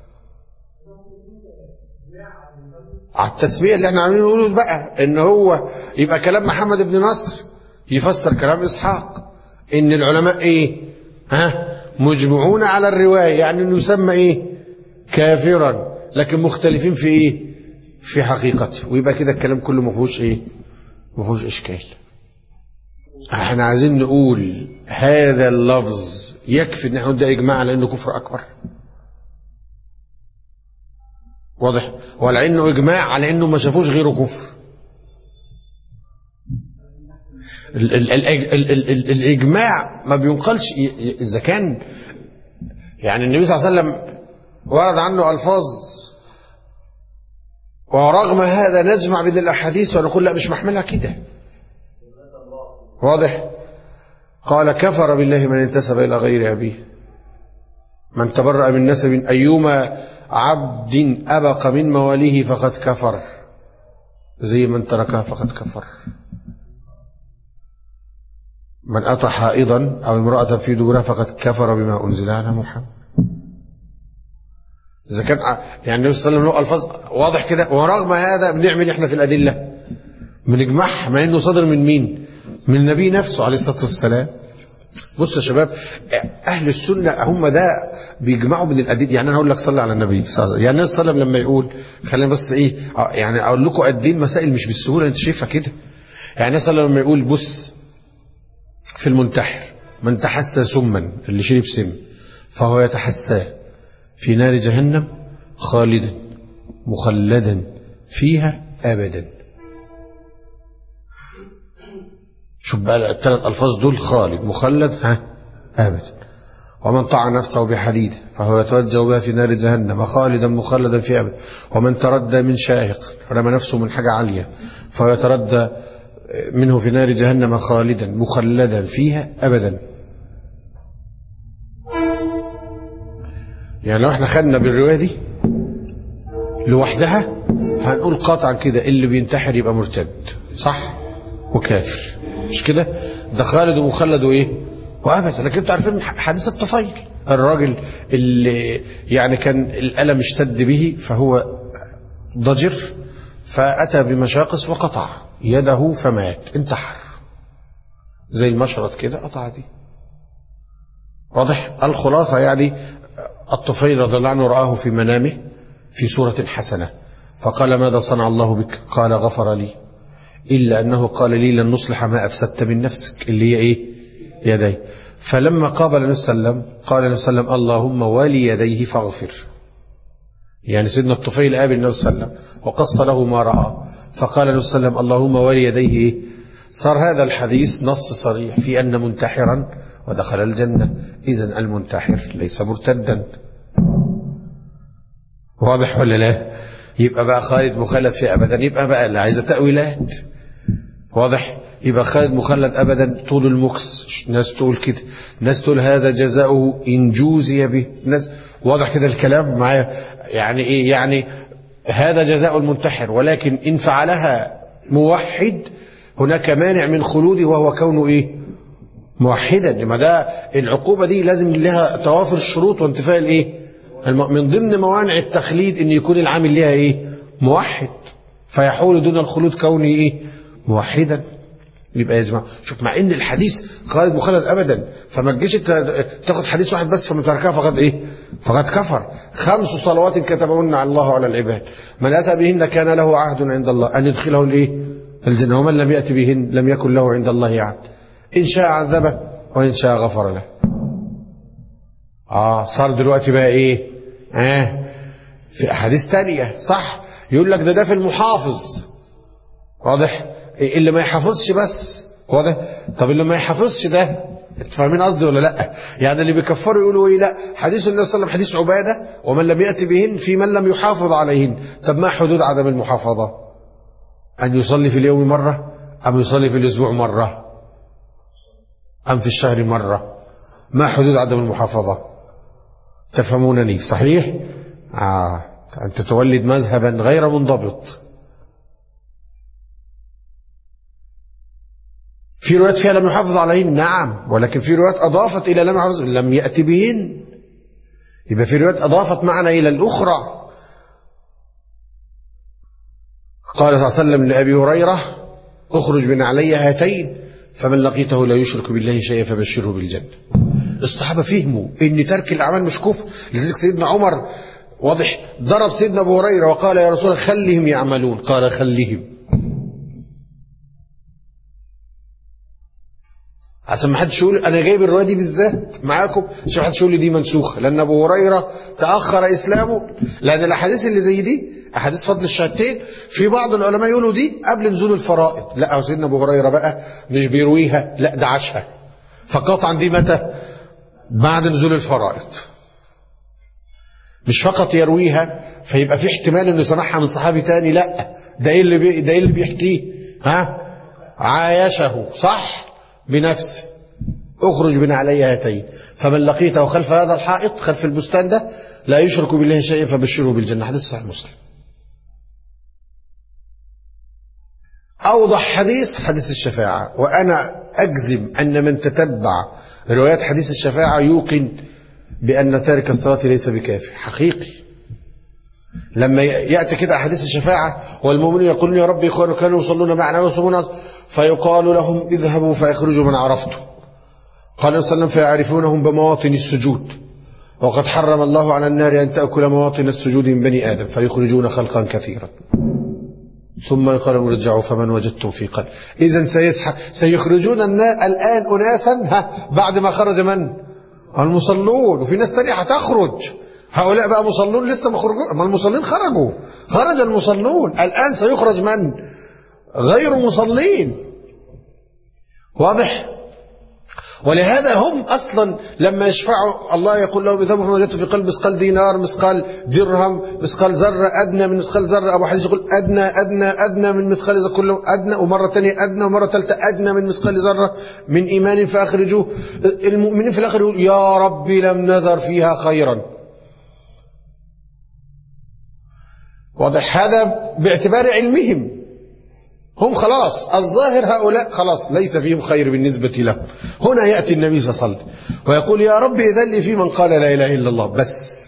على التسمية اللي احنا عاملين نقوله بقى ان هو يبقى كلام محمد بن نصر يفسر كلام اسحاق ان العلماء ايه ها مجمعون على الرواية يعني انه يسمى ايه كافرا لكن مختلفين في ايه في حقيقته ويبقى كده الكلام كله ما فيهوش ايه ما فيهوش اشكال احنا عايزين نقول هذا اللفظ يكفي ان احنا ده اجماع على انه كفر اكبر واضح ولا انه اجماع على انه ما شافوش غيره كفر ال ال ال ال ال ال الاجماع ما بينقلش اذا كان يعني النبي صلى الله عليه وسلم ورد عنه الفاظ ورغم هذا نجمع بين الاحاديث ونقول لا مش محملها كده واضح قال كفر بالله من انتسب الى غير ابيه من تبرأ من نسب ايما عبد أبق من مواليه فقد كفر زي من تركها فقد كفر من أتى حائضا أو امرأة في دورها فقد كفر بما أنزل على محمد إذا كان يعني النبي صلى الله عليه وسلم له ألفاظ واضح كده ورغم هذا بنعمل إحنا في الأدلة بنجمعها مع إنه صدر من مين؟ من النبي نفسه عليه الصلاة والسلام بص يا شباب أهل السنة هم ده بيجمعوا بين الأدلة يعني أنا هقول لك صلي على النبي صلى الله عليه وسلم يعني النبي صلى الله عليه وسلم لما يقول خلينا بس إيه يعني أقول لكم قد إيه المسائل مش بالسهولة أنت شايفها كده يعني النبي صلى الله عليه وسلم لما يقول بص في المنتحر من تحسى سما اللي شرب سم فهو يتحساه في نار جهنم خالدا مخلدا فيها أبدا شوف بقى الثلاث ألفاظ دول خالد مخلد ها أبدا ومن طعن نفسه بحديد فهو يتوجه بها في نار جهنم خالدا مخلدا في أبدا ومن تردى من شاهق رمى نفسه من حاجة عالية فهو يتردى منه في نار جهنم خالدا مخلدا فيها أبدا يعني لو احنا خدنا بالرواية دي لوحدها هنقول قاطعا كده اللي بينتحر يبقى مرتد صح وكافر مش كده ده خالد ومخلد وايه وابدا لكن انتوا عارفين حديث الطفيل الراجل اللي يعني كان الالم اشتد به فهو ضجر فاتى بمشاقص وقطع يده فمات انتحر زي المشرط كده قطع دي واضح الخلاصه يعني الطفيل رضي الله عنه رآه في منامه في سورة حسنة فقال ماذا صنع الله بك قال غفر لي إلا أنه قال لي لن نصلح ما أفسدت من نفسك اللي هي إيه يدي فلما قابل النبي صلى الله عليه وسلم قال النبي صلى الله عليه وسلم اللهم والي يديه فاغفر يعني سيدنا الطفيل قابل النبي صلى الله عليه وسلم وقص له ما رأى فقال النبي صلى الله عليه وسلم اللهم والي يديه إيه؟ صار هذا الحديث نص صريح في أن منتحرا ودخل الجنة إذا المنتحر ليس مرتدا واضح ولا لا يبقى بقى خالد مخلد في أبدا يبقى بقى اللي عايزة تأويلات واضح يبقى خالد مخلد أبدا طول المكس ناس تقول كده ناس تقول هذا جزاؤه إن جوزي به ناس واضح كده الكلام معايا يعني إيه يعني هذا جزاء المنتحر ولكن إن فعلها موحد هناك مانع من خلوده وهو كونه إيه موحدا لما ده العقوبة دي لازم لها توافر الشروط وانتفاء الايه من ضمن موانع التخليد ان يكون العامل لها ايه موحد فيحول دون الخلود كونه ايه موحدا يبقى يا جماعه شوف مع ان الحديث خالد مخلد ابدا فما تجيش تاخد حديث واحد بس فمن تركها فقد ايه فقد كفر خمس صلوات كتبهن على الله على العباد من اتى بهن كان له عهد عند الله ان يدخله الايه الجنه ومن لم ياتي بهن لم يكن له عند الله عهد إن شاء عذبه وإن شاء غفر له آه صار دلوقتي بقى إيه آه في أحاديث تانية صح يقول لك ده ده في المحافظ واضح إيه اللي ما يحافظش بس واضح طب اللي ما يحافظش ده انت فاهمين قصدي ولا لا يعني اللي بيكفروا يقولوا ايه لا حديث النبي صلى الله عليه وسلم حديث عباده ومن لم ياتي بهن في من لم يحافظ عليهن طب ما حدود عدم المحافظه ان يصلي في اليوم مره ام يصلي في الاسبوع مره أم في الشهر مرة ما حدود عدم المحافظة تفهمونني صحيح آه. أنت تولد مذهبا غير منضبط في روايات فيها لم يحافظ عليهن نعم ولكن في روايات أضافت إلى لم يحافظ لم يأتي بهن يبقى في روايات أضافت معنى إلى الأخرى قال صلى الله عليه وسلم لأبي هريرة اخرج من علي هاتين فمن لقيته لا يشرك بالله شيئا فبشره بالجنة الصحابة فهموا ان ترك الاعمال مش كفر لذلك سيدنا عمر واضح ضرب سيدنا ابو هريره وقال يا رسول الله خليهم يعملون قال خليهم عشان ما حدش يقول انا جايب الروايه دي بالذات معاكم عشان ما حدش يقول لي دي منسوخه لان ابو هريره تاخر اسلامه لان الاحاديث اللي زي دي احاديث فضل الشهادتين في بعض العلماء يقولوا دي قبل نزول الفرائض لا هو سيدنا ابو هريره بقى مش بيرويها لا ده عاشها فقطعا دي متى بعد نزول الفرائض مش فقط يرويها فيبقى في احتمال انه سمعها من صحابي تاني لا ده ايه اللي بي ده ايه اللي بيحكيه ها عايشه صح بنفسه اخرج من علي هاتين فمن لقيته خلف هذا الحائط خلف البستان ده لا يشرك بالله شيئا فبشره بالجنه حديث صحيح مسلم أوضح حديث حديث الشفاعة وأنا أجزم أن من تتبع روايات حديث الشفاعة يوقن بأن تارك الصلاة ليس بكافر حقيقي لما يأتي كده حديث الشفاعة والمؤمنون يقولون يا رب إخواننا كانوا يصلون معنا ويصومون فيقال لهم اذهبوا فيخرجوا من عرفته قال صلى الله عليه وسلم فيعرفونهم بمواطن السجود وقد حرم الله على النار أن تأكل مواطن السجود من بني آدم فيخرجون خلقا كثيرا ثم يقال ارجعوا فمن وجدتم في قلب إذا سيسحق سيخرجون النا- الآن أناسا ها بعد ما خرج من المصلون وفي ناس تانية هتخرج هؤلاء بقى مصلون لسه ما خرجوا ما المصلين خرجوا خرج المصلون الآن سيخرج من غير مصلين واضح ولهذا هم اصلا لما يشفعوا الله يقول لهم اذهبوا فما وجدتم في قلب مثقال دينار مثقال درهم مثقال ذره ادنى من مثقال ذره ابو حديث يقول ادنى ادنى ادنى من مثقال ذره كله ادنى ومره ثانيه ادنى ومره ثالثه ادنى من مثقال ذره من ايمان فاخرجوه المؤمنين في الاخر يقول يا ربي لم نذر فيها خيرا واضح هذا باعتبار علمهم هم خلاص الظاهر هؤلاء خلاص ليس فيهم خير بالنسبة له هنا يأتي النبي صلى الله عليه وسلم ويقول يا رب إذن لي في من قال لا إله إلا الله بس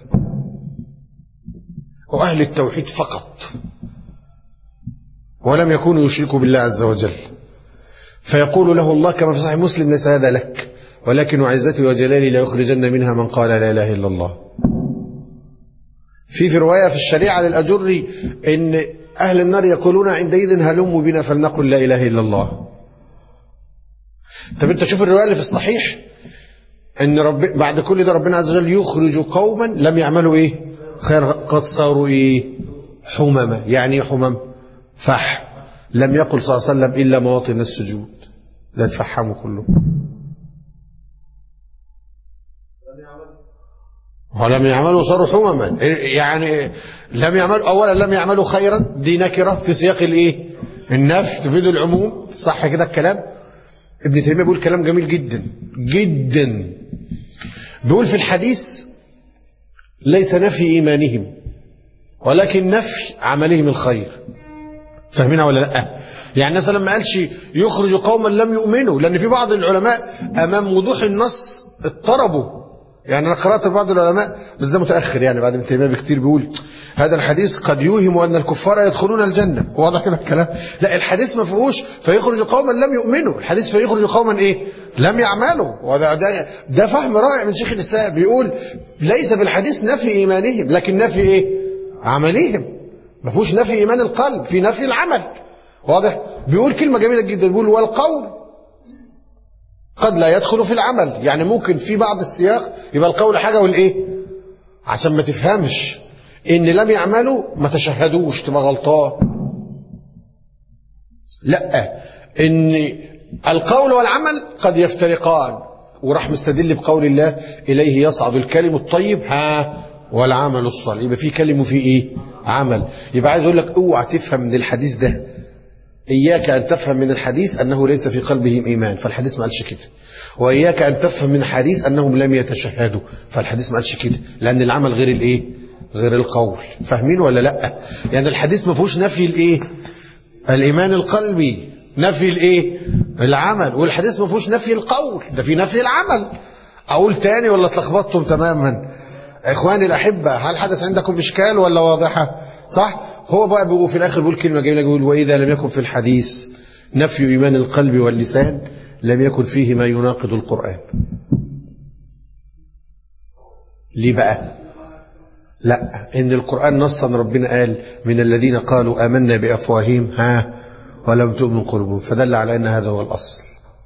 وأهل التوحيد فقط ولم يكونوا يشركوا بالله عز وجل فيقول له الله كما في صحيح مسلم ليس هذا لك ولكن وعزتي وجلالي لا يخرجن منها من قال لا إله إلا الله في في رواية في الشريعة للأجري إن أهل النار يقولون عندئذ هلموا بنا فلنقل لا إله إلا الله طب أنت شوف الرواية اللي في الصحيح إن رب بعد كل ده ربنا عز وجل يخرج قوما لم يعملوا إيه خير قد صاروا إيه حمما يعني إيه حمم فح لم يقل صلى الله عليه وسلم إلا مواطن السجود لا تفحموا كله ولم يعملوا صاروا حمما يعني لم يعملوا اولا لم يعملوا خيرا دي نكره في سياق الايه النفي تفيد العموم صح كده الكلام ابن تيميه بيقول كلام جميل جدا جدا بيقول في الحديث ليس نفي ايمانهم ولكن نفي عملهم الخير فاهمينها ولا لا يعني مثلا ما قالش يخرج قوما لم يؤمنوا لان في بعض العلماء امام وضوح النص اضطربوا يعني انا قرات بعض العلماء بس ده متاخر يعني بعد ابن تيميه بكتير بيقول هذا الحديث قد يوهم ان الكفار يدخلون الجنه واضح كده الكلام لا الحديث ما فيهوش فيخرج قوما لم يؤمنوا الحديث فيخرج قوما ايه لم يعملوا وده ده, ده فهم رائع من شيخ الاسلام بيقول ليس في الحديث نفي ايمانهم لكن نفي ايه عملهم ما فيهوش نفي ايمان القلب في نفي العمل واضح بيقول كلمه جميله جدا بيقول والقول قد لا يدخل في العمل يعني ممكن في بعض السياق يبقى القول حاجة والإيه عشان ما تفهمش إن لم يعملوا ما تشهدوش تبقى غلطان لا إن القول والعمل قد يفترقان وراح مستدل بقول الله إليه يصعد الكلم الطيب ها والعمل الصالح يبقى في كلمة وفي إيه عمل يبقى عايز أقول لك اوعى تفهم من الحديث ده إياك أن تفهم من الحديث أنه ليس في قلبهم إيمان فالحديث ما قالش كده وإياك أن تفهم من الحديث أنهم لم يتشهدوا فالحديث ما قالش كده لأن العمل غير الإيه غير القول فاهمين ولا لا يعني الحديث ما فيهوش نفي الإيه الإيمان القلبي نفي الإيه العمل والحديث ما فيهوش نفي القول ده في نفي العمل أقول تاني ولا اتلخبطتم تماما إخواني الأحبة هل حدث عندكم إشكال ولا واضحة صح هو بقى بيقول في الآخر بيقول كلمة جميلة بيقول وإذا لم يكن في الحديث نفي إيمان القلب واللسان لم يكن فيه ما يناقض القرآن ليه بقى لا إن القرآن نصا ربنا قال من الذين قالوا آمنا بأفواههم ها ولم تؤمن قلوبهم فدل على أن هذا هو الأصل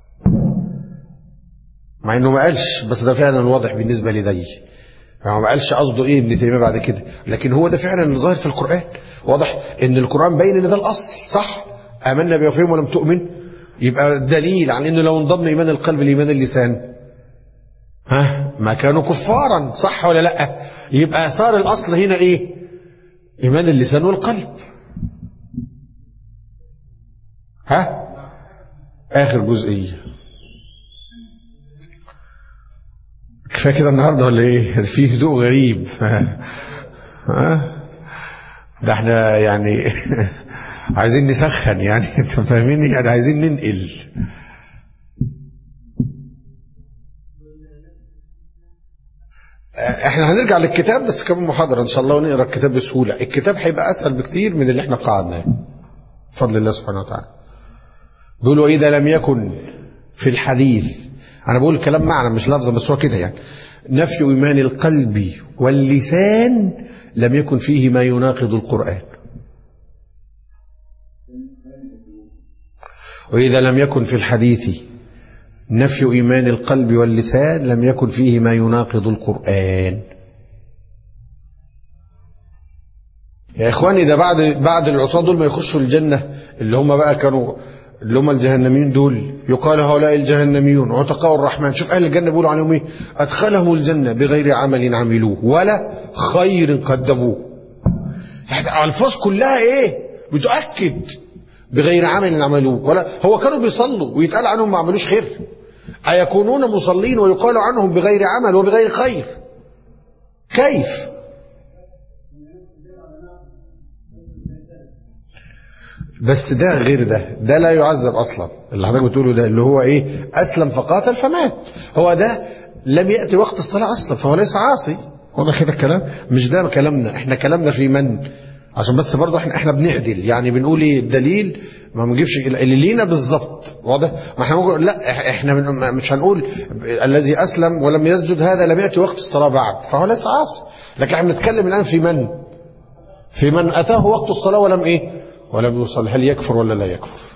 مع انه ما قالش بس ده فعلا واضح بالنسبه لدي يعني ما قالش قصده ايه ابن تيميه بعد كده لكن هو ده فعلا اللي ظاهر في القران واضح ان القران باين ان ده الاصل صح امنا بيوفيهم ولم تؤمن يبقى دليل على انه لو انضم ايمان القلب لايمان اللسان ها ما كانوا كفارا صح ولا لا يبقى صار الاصل هنا ايه ايمان اللسان والقلب ها اخر جزئيه كفايه كده النهارده ولا ايه في هدوء غريب ها ده احنا يعني عايزين نسخن يعني انت فاهميني يعني عايزين ننقل احنا هنرجع للكتاب بس كمان محاضرة ان شاء الله ونقرا الكتاب بسهولة الكتاب هيبقى اسهل بكتير من اللي احنا قعدناه بفضل الله سبحانه وتعالى بيقولوا اذا لم يكن في الحديث انا بقول الكلام معنى مش لفظا بس هو كده يعني نفي ايمان القلب واللسان لم يكن فيه ما يناقض القرآن وإذا لم يكن في الحديث نفي إيمان القلب واللسان لم يكن فيه ما يناقض القرآن يا إخواني ده بعد بعد العصاة دول ما يخشوا الجنة اللي هم بقى كانوا اللي هم الجهنميين دول يقال هؤلاء الجهنميون عتقاء الرحمن شوف أهل الجنة بيقولوا عليهم إيه أدخلهم الجنة بغير عمل عملوه ولا خير قدموه الألفاظ كلها إيه بتؤكد بغير عمل عملوه ولا هو كانوا بيصلوا ويتقال عنهم ما عملوش خير أيكونون مصلين ويقال عنهم بغير عمل وبغير خير كيف بس ده غير ده ده لا يعذب اصلا اللي حضرتك بتقوله ده اللي هو ايه اسلم فقاتل فمات هو ده لم ياتي وقت الصلاه اصلا فهو ليس عاصي واضح كده الكلام مش ده كلامنا احنا كلامنا في من عشان بس برضه احنا احنا بنعدل يعني بنقول ايه الدليل ما بنجيبش اللي لينا بالظبط واضح ما احنا ممكن لا احنا من مش هنقول الذي اسلم ولم يسجد هذا لم ياتي وقت الصلاه بعد فهو ليس عاصي لكن احنا بنتكلم الان في من في من اتاه وقت الصلاه ولم ايه ولم يصل هل يكفر ولا لا يكفر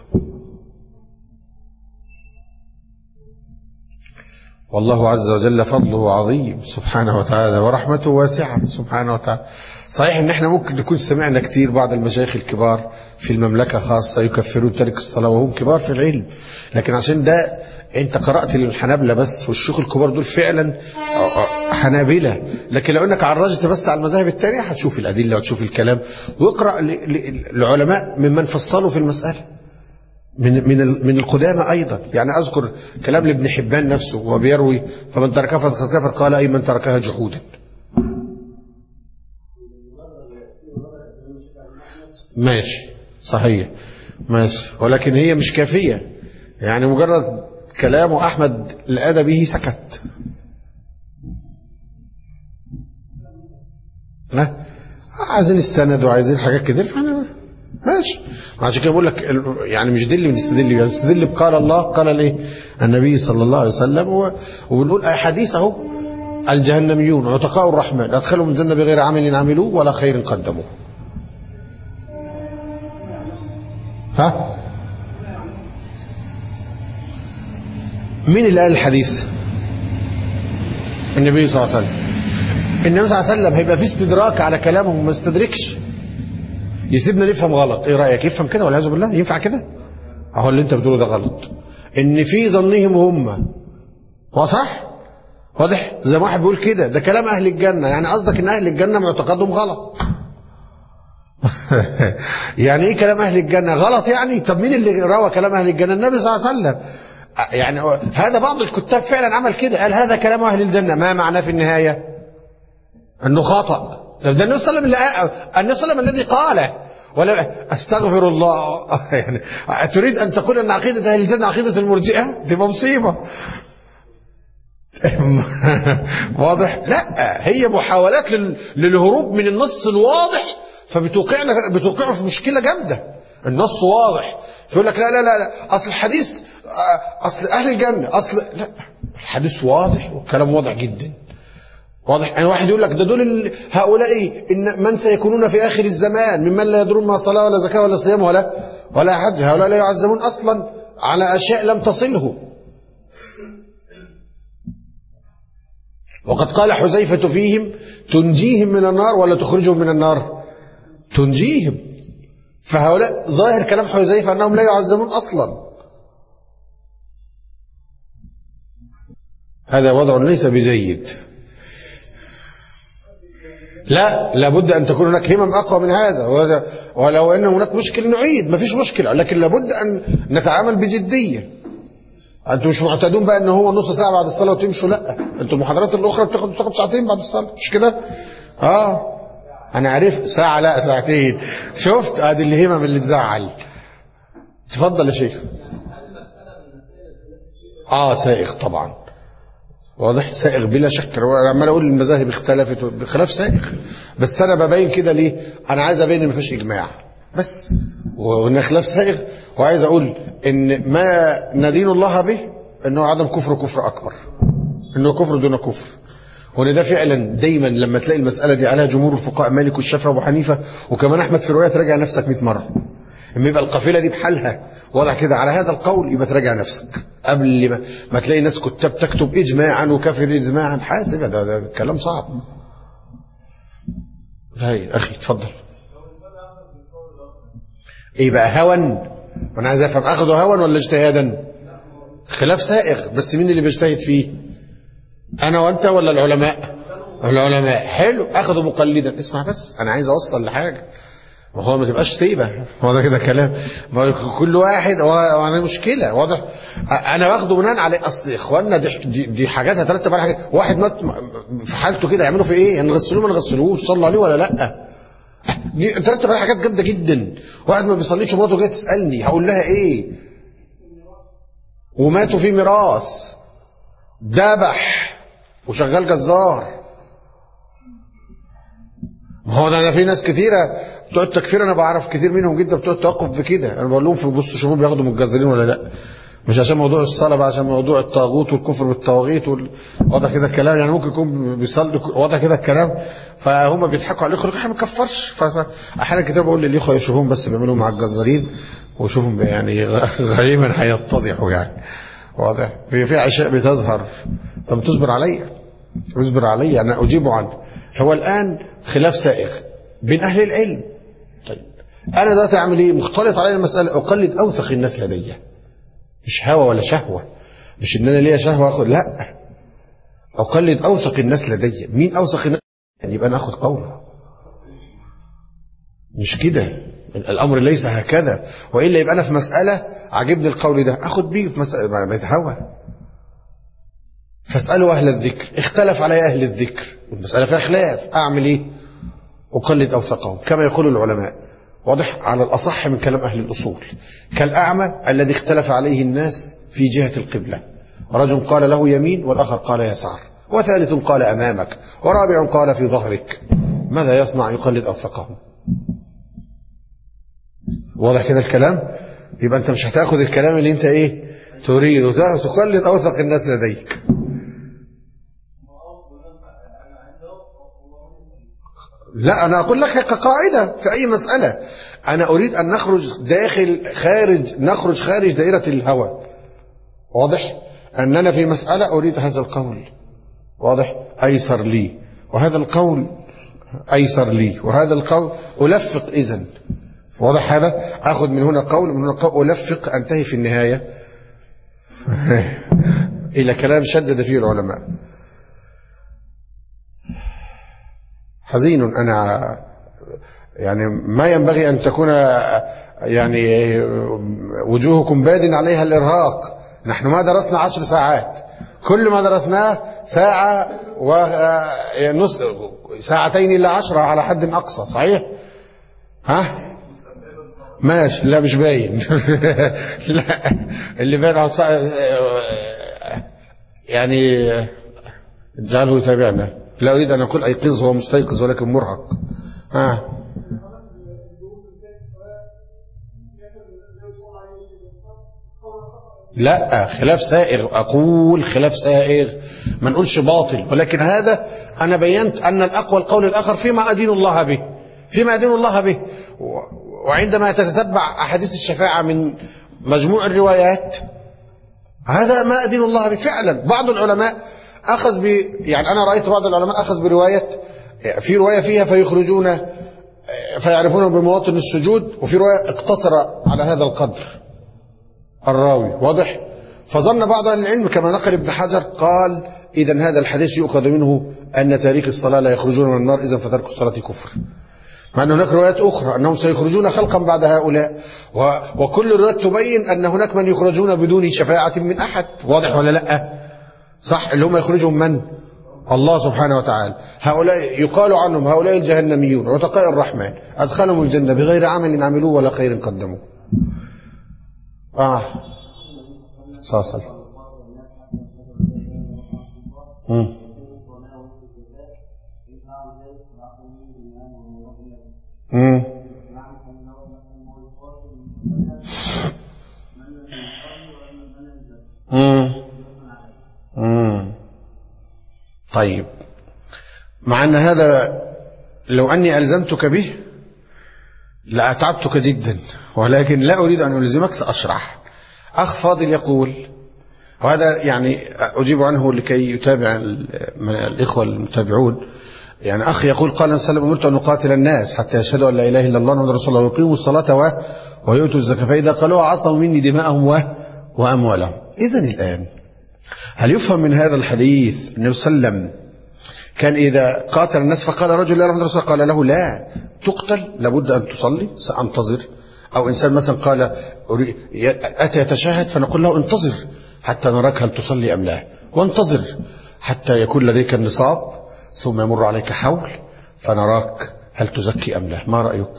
والله عز وجل فضله عظيم سبحانه وتعالى ورحمته واسعة سبحانه وتعالى صحيح ان احنا ممكن نكون سمعنا كتير بعض المشايخ الكبار في المملكة خاصة يكفرون ترك الصلاة وهم كبار في العلم لكن عشان ده انت قرأت للحنابلة بس والشيوخ الكبار دول فعلا حنابلة لكن لو انك عرجت بس على المذاهب التانية هتشوف الأدلة وتشوف الكلام واقرأ العلماء ممن فصلوا في المسألة من من من القدامى ايضا يعني اذكر كلام لابن حبان نفسه وهو بيروي فمن تركها فقد كفر قال اي من تركها جحودا ماشي صحيح ماشي ولكن هي مش كافيه يعني مجرد كلامه احمد الادبي سكت ها عايزين السند وعايزين حاجات كتير فانا ماشي عشان كده بقول لك يعني مش دي اللي بنستدل بيها بنستدل بقال الله قال الايه النبي صلى الله عليه وسلم وبنقول حديث اهو الجهنميون عتقاء الرحمن ادخلهم الجنه بغير عمل عملوه ولا خير قدموه ها مين اللي قال الحديث النبي صلى الله عليه وسلم النبي صلى الله عليه وسلم هيبقى في استدراك على كلامه وما استدركش يسيبنا نفهم غلط ايه رايك يفهم كده والعياذ بالله ينفع كده اهو اللي انت بتقوله ده غلط ان في ظنهم هم هو صح واضح زي ما واحد بيقول كده ده كلام اهل الجنه يعني قصدك ان اهل الجنه معتقدهم غلط يعني ايه كلام اهل الجنه غلط يعني طب مين اللي روى كلام اهل الجنه النبي صلى الله عليه وسلم يعني هذا بعض الكتاب فعلا عمل كده قال هذا كلام اهل الجنه ما معناه في النهايه انه خطأ طب ده النبي صلى الله عليه وسلم النبي صلى الله عليه وسلم الذي قال ولا استغفر الله يعني تريد ان تقول ان عقيده اهل الجنه عقيده المرجئه تبقى مصيبه واضح لا هي محاولات للهروب من النص الواضح فبتوقعنا بتوقعه في مشكله جامده النص واضح فيقول لك لا لا لا لا اصل الحديث اصل اهل الجنه اصل لا الحديث واضح والكلام واضح جدا واضح يعني واحد يقول لك ده دول هؤلاء إن من سيكونون في آخر الزمان ممن لا يدرون ما صلاة ولا زكاة ولا صيام ولا ولا حج هؤلاء لا يعذبون أصلا على أشياء لم تصله وقد قال حذيفة فيهم تنجيهم من النار ولا تخرجهم من النار تنجيهم فهؤلاء ظاهر كلام حذيفة أنهم لا يعذبون أصلا هذا وضع ليس بجيد لا لابد أن تكون هناك همم أقوى من هذا ولو أن هناك مشكل نعيد ما فيش مشكلة لكن لابد أن نتعامل بجدية أنتم مش معتادون بقى أن هو نص ساعة بعد الصلاة وتمشوا لا أنتم المحاضرات الأخرى بتاخد بتاخد ساعتين بعد الصلاة مش كده آه انا عرفت ساعة لا ساعتين شفت ادي الهمم اللي تزعل تفضل يا شيخ اه سائغ طبعا واضح سائغ بلا شك أنا عمال اقول المذاهب اختلفت بخلاف سائغ بس انا ببين كده ليه انا عايز ابين ان مفيش اجماع بس وان خلاف سائغ وعايز اقول ان ما ندين الله به انه عدم كفر كفر اكبر انه كفر دون كفر وان ده فعلا دايما لما تلاقي المساله دي عليها جمهور الفقهاء مالك والشافعي وابو حنيفه وكمان احمد في روايه تراجع نفسك 100 مره لما يبقى القافله دي بحالها وضع كده على هذا القول يبقى تراجع نفسك قبل ما, ما تلاقي ناس كتاب تكتب اجماعا وكافر اجماعا حاسب ده, ده كلام صعب هاي اخي اتفضل ايه بقى هوا وانا عايز افهم اخده هوا ولا اجتهادا خلاف سائغ بس مين اللي بيجتهد فيه انا وانت ولا العلماء العلماء حلو اخذوا مقلدا اسمع بس انا عايز اوصل لحاجه ما هو ما تبقاش سيبه هو ده كده كلام ما كل واحد وانا مشكله واضح انا واخده بناء على اصل اخواننا دي, دي, دي حاجات هترتب على حاجات واحد مات في حالته كده يعملوا في ايه نغسلوه ما نغسلوش صلوا عليه ولا لا دي ترتب على حاجات جامده جدا واحد ما بيصليش ومراته جايه تسالني هقول لها ايه وماتوا في ميراث ذبح وشغال جزار ما هو ده انا في ناس كتيره بتوع التكفير انا بعرف كتير منهم جدا بتوع التوقف في كده انا بقول لهم في بصوا شوفوا بياخدوا من الجزارين ولا لا مش عشان موضوع الصلاه بقى عشان موضوع الطاغوت والكفر بالطواغيت وال... واضح كده الكلام يعني ممكن يكون بيصلي واضح كده الكلام فهم بيضحكوا على الاخوه احنا ما بنكفرش فاحيانا كتير بقول للاخوه يشوفوهم بس بيعملوا مع الجزارين وشوفهم يعني غالبا هيتضحوا يعني واضح في في اشياء بتظهر طب تصبر عليا اصبر عليا انا اجيب عنه هو الان خلاف سائغ بين اهل العلم طيب انا دلوقتي اعمل ايه مختلط علي المساله اقلد اوثق الناس لدي مش هوى ولا شهوه مش ان انا ليا شهوه اخد لا اقلد اوثق الناس لدي مين اوثق الناس يعني يبقى انا اخد قوله مش كده الامر ليس هكذا والا يبقى انا في مساله عجبني القول ده اخد بيه في مساله بيتهوى فاسالوا اهل الذكر اختلف علي اهل الذكر المساله فيها خلاف اعمل ايه اقلد اوثقهم كما يقول العلماء واضح على الاصح من كلام اهل الاصول كالاعمى الذي اختلف عليه الناس في جهه القبله رجل قال له يمين والاخر قال يسار وثالث قال امامك ورابع قال في ظهرك ماذا يصنع يقلد اوثقهم واضح كده الكلام يبقى انت مش هتاخد الكلام اللي انت ايه تريد تقلد اوثق الناس لديك لا انا اقول لك كقاعده في اي مساله انا اريد ان نخرج داخل خارج نخرج خارج دائره الهوى واضح اننا في مساله اريد هذا القول واضح ايسر لي وهذا القول ايسر لي وهذا القول الفق اذا واضح هذا اخذ من هنا قول من هنا قول الفق انتهي في النهايه الى كلام شدد فيه العلماء حزين انا يعني ما ينبغي ان تكون يعني وجوهكم باد عليها الارهاق نحن ما درسنا عشر ساعات كل ما درسناه ساعة ونص ساعتين إلا عشرة على حد أقصى صحيح ها ماشي لا مش باين لا اللي باين يعني اجعله يتابعنا لا أريد أن أقول أيقظ هو مستيقظ ولكن مرهق ها لا خلاف سائغ أقول خلاف سائغ ما نقولش باطل ولكن هذا أنا بينت أن الأقوى القول الآخر فيما أدين الله به فيما أدين الله به وعندما تتتبع أحاديث الشفاعة من مجموع الروايات هذا ما أدين الله به فعلا بعض العلماء أخذ ب يعني أنا رأيت بعض العلماء أخذ برواية في رواية فيها فيخرجون فيعرفون بمواطن السجود وفي رواية اقتصر على هذا القدر الراوي واضح فظن بعض أهل العلم كما نقل ابن حجر قال إذا هذا الحديث يؤخذ منه أن تاريخ الصلاة لا يخرجون من النار إذا فترك الصلاة كفر مع أن هناك روايات أخرى أنهم سيخرجون خلقا بعد هؤلاء و... وكل الروايات تبين أن هناك من يخرجون بدون شفاعة من أحد واضح ولا لا صح اللي هم يخرجهم من الله سبحانه وتعالى هؤلاء يقال عنهم هؤلاء الجهنميون عتقاء الرحمن أدخلهم الجنة بغير عمل عملوه ولا خير قدموه آه صلى الله عليه وسلم مم. مم. مم. مم. طيب مع أن هذا لو أني ألزمتك به لأتعبتك جدا ولكن لا أريد أن ألزمك سأشرح أخ فاضل يقول وهذا يعني أجيب عنه لكي يتابع الإخوة المتابعون يعني أخ يقول قال أن سلم أمرت أن أقاتل الناس حتى يشهدوا أن لا إله إلا الله وأن رسول الله ويقيموا الصلاة و... ويؤتوا الزكاة فإذا قالوها عصموا مني دماءهم و... وأموالهم إذا الآن هل يفهم من هذا الحديث النبي صلى الله عليه وسلم كان إذا قاتل الناس فقال رجل يا رحمة الله قال له لا تقتل لابد أن تصلي سأنتظر أو إنسان مثلا قال أتى يتشاهد فنقول له انتظر حتى نراك هل تصلي أم لا وانتظر حتى يكون لديك النصاب ثم يمر عليك حول فنراك هل تزكي أم لا ما رأيك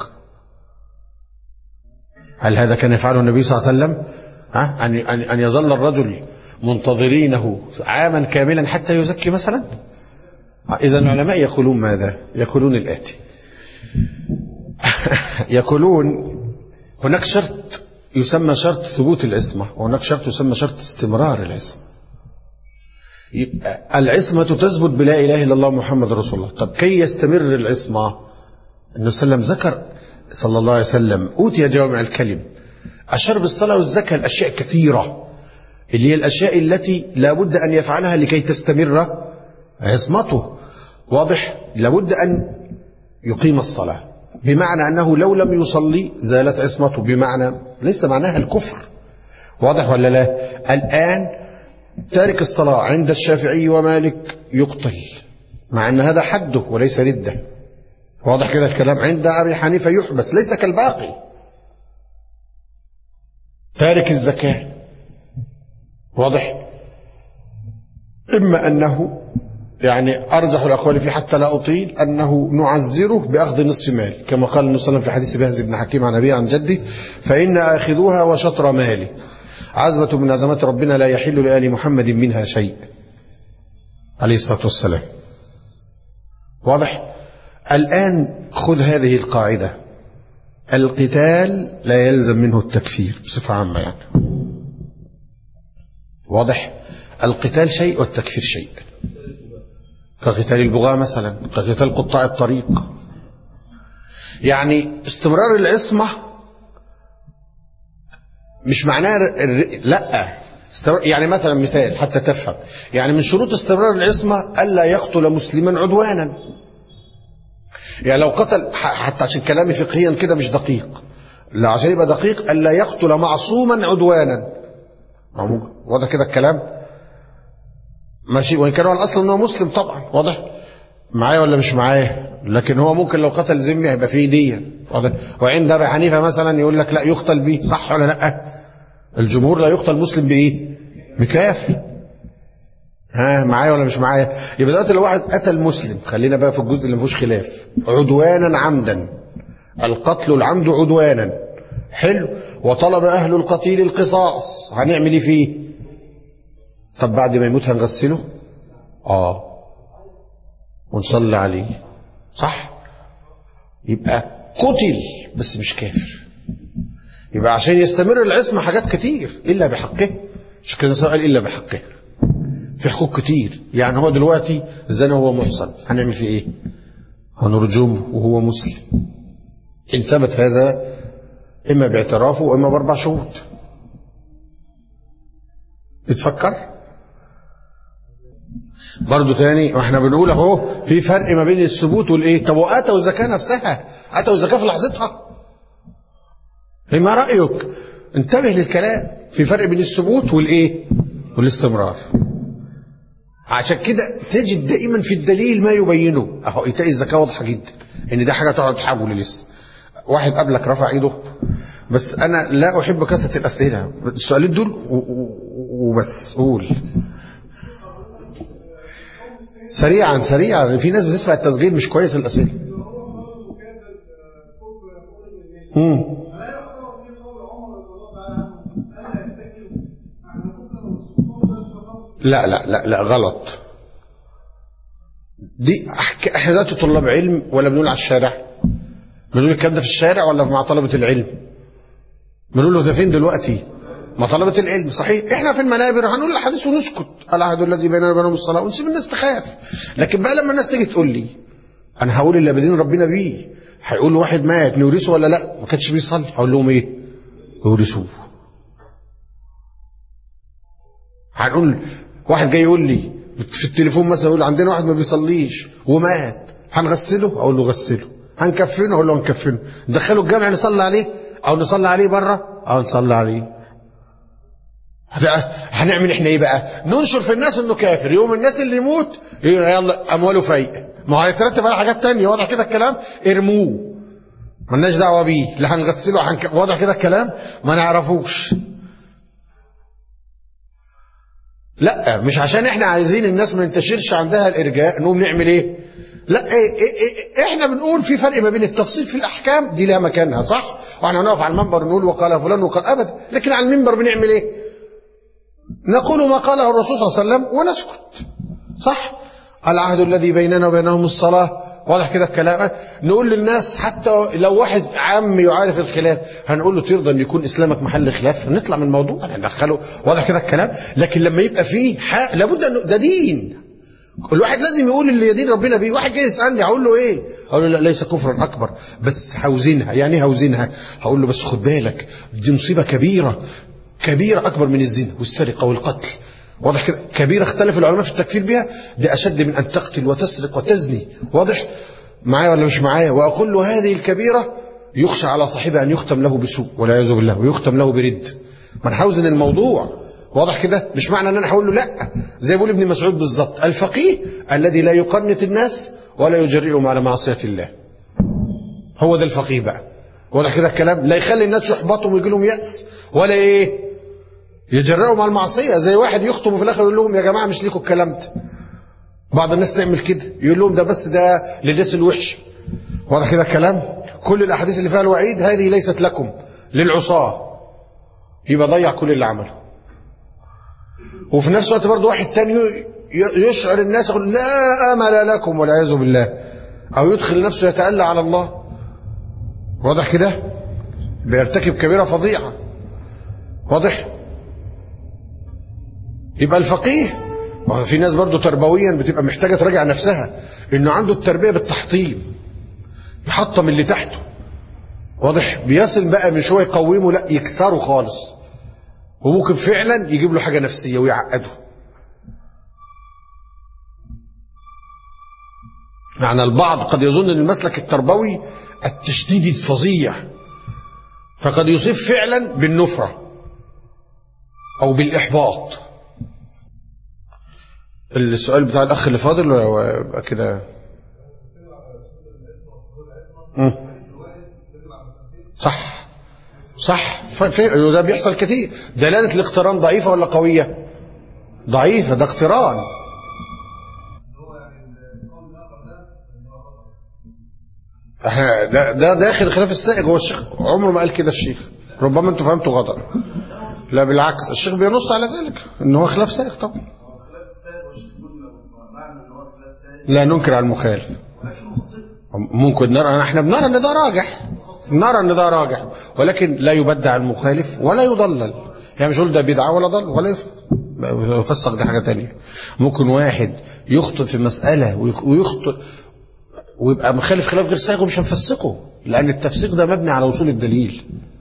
هل هذا كان يفعله النبي صلى الله عليه وسلم ها؟ أن, أن, أن يظل الرجل منتظرينه عاما كاملا حتى يزكي مثلا إذا العلماء يقولون ماذا يقولون الآتي يقولون هناك شرط يسمى شرط ثبوت العصمة وهناك شرط يسمى شرط استمرار العصمة يبقى العصمة تثبت بلا إله إلا الله محمد رسول الله طب كي يستمر العصمة النبي صلى الله عليه وسلم ذكر صلى الله عليه وسلم أوتي جوامع الكلم أشار بالصلاة والزكاة الأشياء كثيرة اللي هي الأشياء التي لابد أن يفعلها لكي تستمر عصمته واضح لابد أن يقيم الصلاة بمعنى أنه لو لم يصلي زالت عصمته بمعنى ليس معناها الكفر واضح ولا لا الآن تارك الصلاة عند الشافعي ومالك يقتل مع أن هذا حده وليس ردة واضح كده الكلام عند أبي حنيفة يحبس ليس كالباقي تارك الزكاة واضح إما أنه يعني أرجح الأقوال فيه حتى لا أطيل أنه نعزره بأخذ نصف مال كما قال النبي صلى الله عليه وسلم في حديث بهز بن حكيم عن أبي عن جدي فإن آخذوها وشطر مالي عزمة من عزمات ربنا لا يحل لآل محمد منها شيء عليه الصلاة والسلام واضح الآن خذ هذه القاعدة القتال لا يلزم منه التكفير بصفة عامة يعني واضح القتال شيء والتكفير شيء كقتال البغاة مثلا كقتال قطاع الطريق يعني استمرار العصمة مش معناه لا يعني مثلا مثال حتى تفهم يعني من شروط استمرار العصمة ألا يقتل مسلما عدوانا يعني لو قتل حتى عشان كلامي فقهيا كده مش دقيق لا عشان يبقى دقيق ألا يقتل معصوما عدوانا واضح كده الكلام ماشي وإن كان هو الأصل أنه مسلم طبعا واضح معايا ولا مش معايا لكن هو ممكن لو قتل ذمي هيبقى فيه دية واضح وعند أبي حنيفة مثلا يقول لك لا يقتل به صح ولا لا الجمهور لا يقتل مسلم بإيه بكافر ها معايا ولا مش معايا يبقى دلوقتي لو واحد قتل مسلم خلينا بقى في الجزء اللي ما فيهوش خلاف عدوانا عمدا القتل العمد عدوانا حلو وطلب أهل القتيل القصاص هنعمل ايه فيه طب بعد ما يموت هنغسله اه ونصلي عليه صح يبقى قتل بس مش كافر يبقى عشان يستمر العصمة حاجات كتير إلا بحقه مش كده قال إلا بحقه في حقوق كتير يعني هو دلوقتي زنا هو محصن هنعمل فيه ايه هنرجمه وهو مسلم إن ثبت هذا إما باعترافه وإما بأربع شهود بتفكر برضو تاني واحنا بنقول اهو في فرق ما بين الثبوت والايه طب واتوا الزكاه نفسها اتوا الزكاه في لحظتها ايه ما رايك انتبه للكلام في فرق بين الثبوت والايه والاستمرار عشان كده تجد دائما في الدليل ما يبينه اهو ايتاء الزكاه واضحه جدا ان ده حاجه تقعد تحول لسه واحد قبلك رفع ايده بس انا لا احب كثره الاسئله السؤالين دول وبس قول سريعا سريعا في ناس بتسمع التسجيل مش كويس الاسئله هو قول وكاد الكفر يقول من مم. لا يعتبر في قول عمر رضي الله تعالى عنه الا يتكل احنا ممكن لو القول ده تصرف لا لا لا لا غلط دي أحك... احنا دلوقتي طلاب علم ولا بنقول على الشارع بنقول الكلام ده في الشارع ولا مع طلبة العلم بنقول له ده فين دلوقتي مع طلبة العلم صحيح احنا في المنابر هنقول الحديث ونسكت العهد الذي بيننا وبينهم الصلاة ونسيب الناس تخاف لكن بقى لما الناس تيجي تقول لي انا هقول اللي بدين ربنا بيه هيقول واحد مات نورثه ولا لا ما كانش بيصلي هقول لهم ايه يورثوه هنقول واحد جاي يقول لي في التليفون مثلا يقول عندنا واحد ما بيصليش ومات هنغسله اقول له غسله هنكفنه اقول له هنكفنه ندخله الجامع نصلي عليه او نصلي عليه بره او نصلي عليه هت- هنعمل احنا ايه بقى ننشر في الناس انه كافر يوم الناس اللي يموت يلا امواله فايقه ما هو هيترتب على حاجات تانية واضح كده الكلام ارموه ملناش دعوه بيه لا هنغسله هنك... واضح كده الكلام ما نعرفوش لا مش عشان احنا عايزين الناس ما ينتشرش عندها الارجاء نقوم نعمل ايه لا إيه إيه إيه احنا بنقول في فرق ما بين التفصيل في الاحكام دي لها مكانها صح واحنا هنقف على المنبر نقول وقال فلان وقال ابدا لكن على المنبر بنعمل ايه نقول ما قاله الرسول صلى الله عليه وسلم ونسكت صح العهد الذي بيننا وبينهم الصلاة واضح كده الكلام نقول للناس حتى لو واحد عام يعرف الخلاف هنقول له ترضى ان يكون اسلامك محل خلاف نطلع من الموضوع ندخله واضح كده الكلام لكن لما يبقى فيه حق لابد انه ده دين الواحد لازم يقول اللي يدين ربنا بيه واحد جاي يسالني هقول له ايه اقول له لا ليس كفرا اكبر بس هوزنها يعني ايه هوزنها هقول له بس خد بالك دي مصيبه كبيره كبيره اكبر من الزنا والسرقه والقتل واضح كده كبيره اختلف العلماء في التكفير بها دي اشد من ان تقتل وتسرق وتزني واضح معايا ولا مش معايا واقول له هذه الكبيره يخشى على صاحبها ان يختم له بسوء والعياذ بالله ويختم له برد ما انا هوزن الموضوع واضح كده مش معنى ان انا هقول له لا زي بيقول ابن مسعود بالظبط الفقيه الذي لا يقنط الناس ولا يجرئهم على معصيه الله هو ده الفقيه بقى واضح كده الكلام لا يخلي الناس يحبطهم ويجي لهم يأس ولا ايه يجرئهم على المعصيه زي واحد يخطب وفي الاخر يقول لهم يا جماعه مش ليكوا الكلام ده بعض الناس تعمل كده يقول لهم ده بس ده للناس الوحش واضح كده الكلام كل الاحاديث اللي فيها الوعيد هذه ليست لكم للعصاه يبقى ضيع كل اللي عمله وفي نفس الوقت برضه واحد تاني ي- يشعر الناس يقول لا امل لكم والعياذ بالله او يدخل نفسه يتألى على الله واضح كده بيرتكب كبيره فظيعه واضح يبقى الفقيه ما هو في ناس برضه تربويا بتبقى محتاجه تراجع نفسها انه عنده التربيه بالتحطيم يحطم اللي تحته واضح بيصل بقى مش هو يقومه لا يكسره خالص وممكن فعلا يجيب له حاجه نفسيه ويعقده معنى البعض قد يظن ان المسلك التربوي التشديد الفظيع فقد يصيب فعلا بالنفره او بالاحباط السؤال بتاع الاخ اللي فاضل ولا يبقى كده مم. صح صح ف- ف- ده بيحصل كتير دلاله الاقتران ضعيفه ولا قويه ضعيفه ده اقتران احنا ده, ده داخل خلاف السائغ هو الشيخ عمره ما قال كده الشيخ ربما انتوا فهمتوا غلط لا بالعكس الشيخ بينص على ذلك ان هو خلاف سائغ طبعا هو خلاف السائل والشيخ يقول معنى ان هو خلاف سائل لا ننكر على المخالف ولكن مخطئ ممكن نرى احنا بنرى ان ده راجح نرى ان ده راجح ولكن لا يبدع المخالف ولا يضلل يعني مش يقول ده بدعه ولا ضل ولا يف- يفسق دي حاجه تانية ممكن واحد يخطئ في مساله ويخ- ويخطئ ويبقى مخالف خلاف غير سائغ ومش هنفسقه لان التفسيق ده مبني على وصول الدليل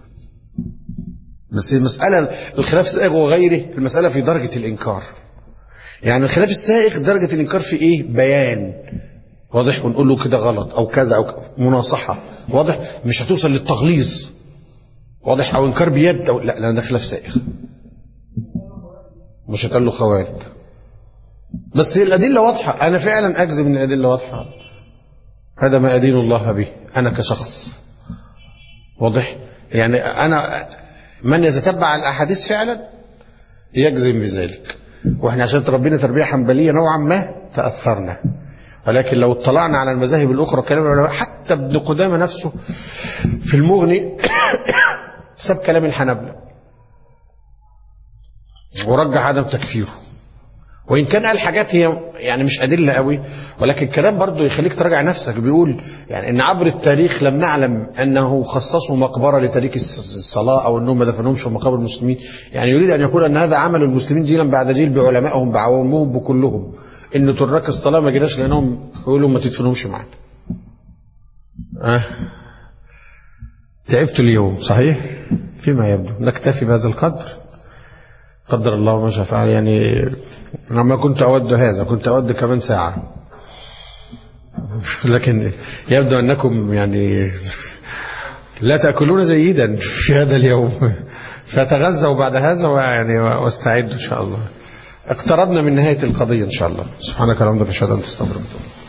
بس المساله الخلاف السائغ وغيره المساله في درجه الانكار يعني الخلاف السائغ درجه الانكار في ايه بيان واضح ونقول له كده غلط او كذا او ك- مناصحه واضح مش هتوصل للتغليظ واضح او انكار بيد او لا لا ده خلاف سائغ مش هتقول له خوارج بس هي الادله واضحه انا فعلا اجزم ان الادله واضحه هذا ما ادين الله به انا كشخص واضح يعني انا من يتتبع الاحاديث فعلا يجزم بذلك واحنا عشان تربينا تربية حنبلية نوعا ما تأثرنا ولكن لو اطلعنا على المذاهب الأخرى كلام العلماء حتى ابن قدامة نفسه في المغني ساب كلام الحنابلة ورجح عدم تكفيره وإن كان قال حاجات هي يعني مش أدلة قوي ولكن كلام برضه يخليك تراجع نفسك بيقول يعني إن عبر التاريخ لم نعلم أنه خصصوا مقبرة لتاريخ الصلاة أو أنهم ما دفنهمش في مقابر المسلمين يعني يريد أن يقول أن هذا عمل المسلمين جيلا بعد جيل بعلمائهم بعوامهم بكلهم إن ترك الصلاة ما جيناش لأنهم يقولوا ما تدفنهمش معنا أه. تعبت اليوم صحيح فيما يبدو نكتفي بهذا القدر قدر الله ما شاء فعل يعني أنا ما كنت أود هذا كنت أود كمان ساعة لكن يبدو أنكم يعني لا تأكلون جيدا في هذا اليوم فتغذوا بعد هذا ويعني واستعدوا إن شاء الله اقتربنا من نهاية القضية إن شاء الله سبحانك اللهم وبحمدك أشهد أن لا إله إلا أنت أستغفرك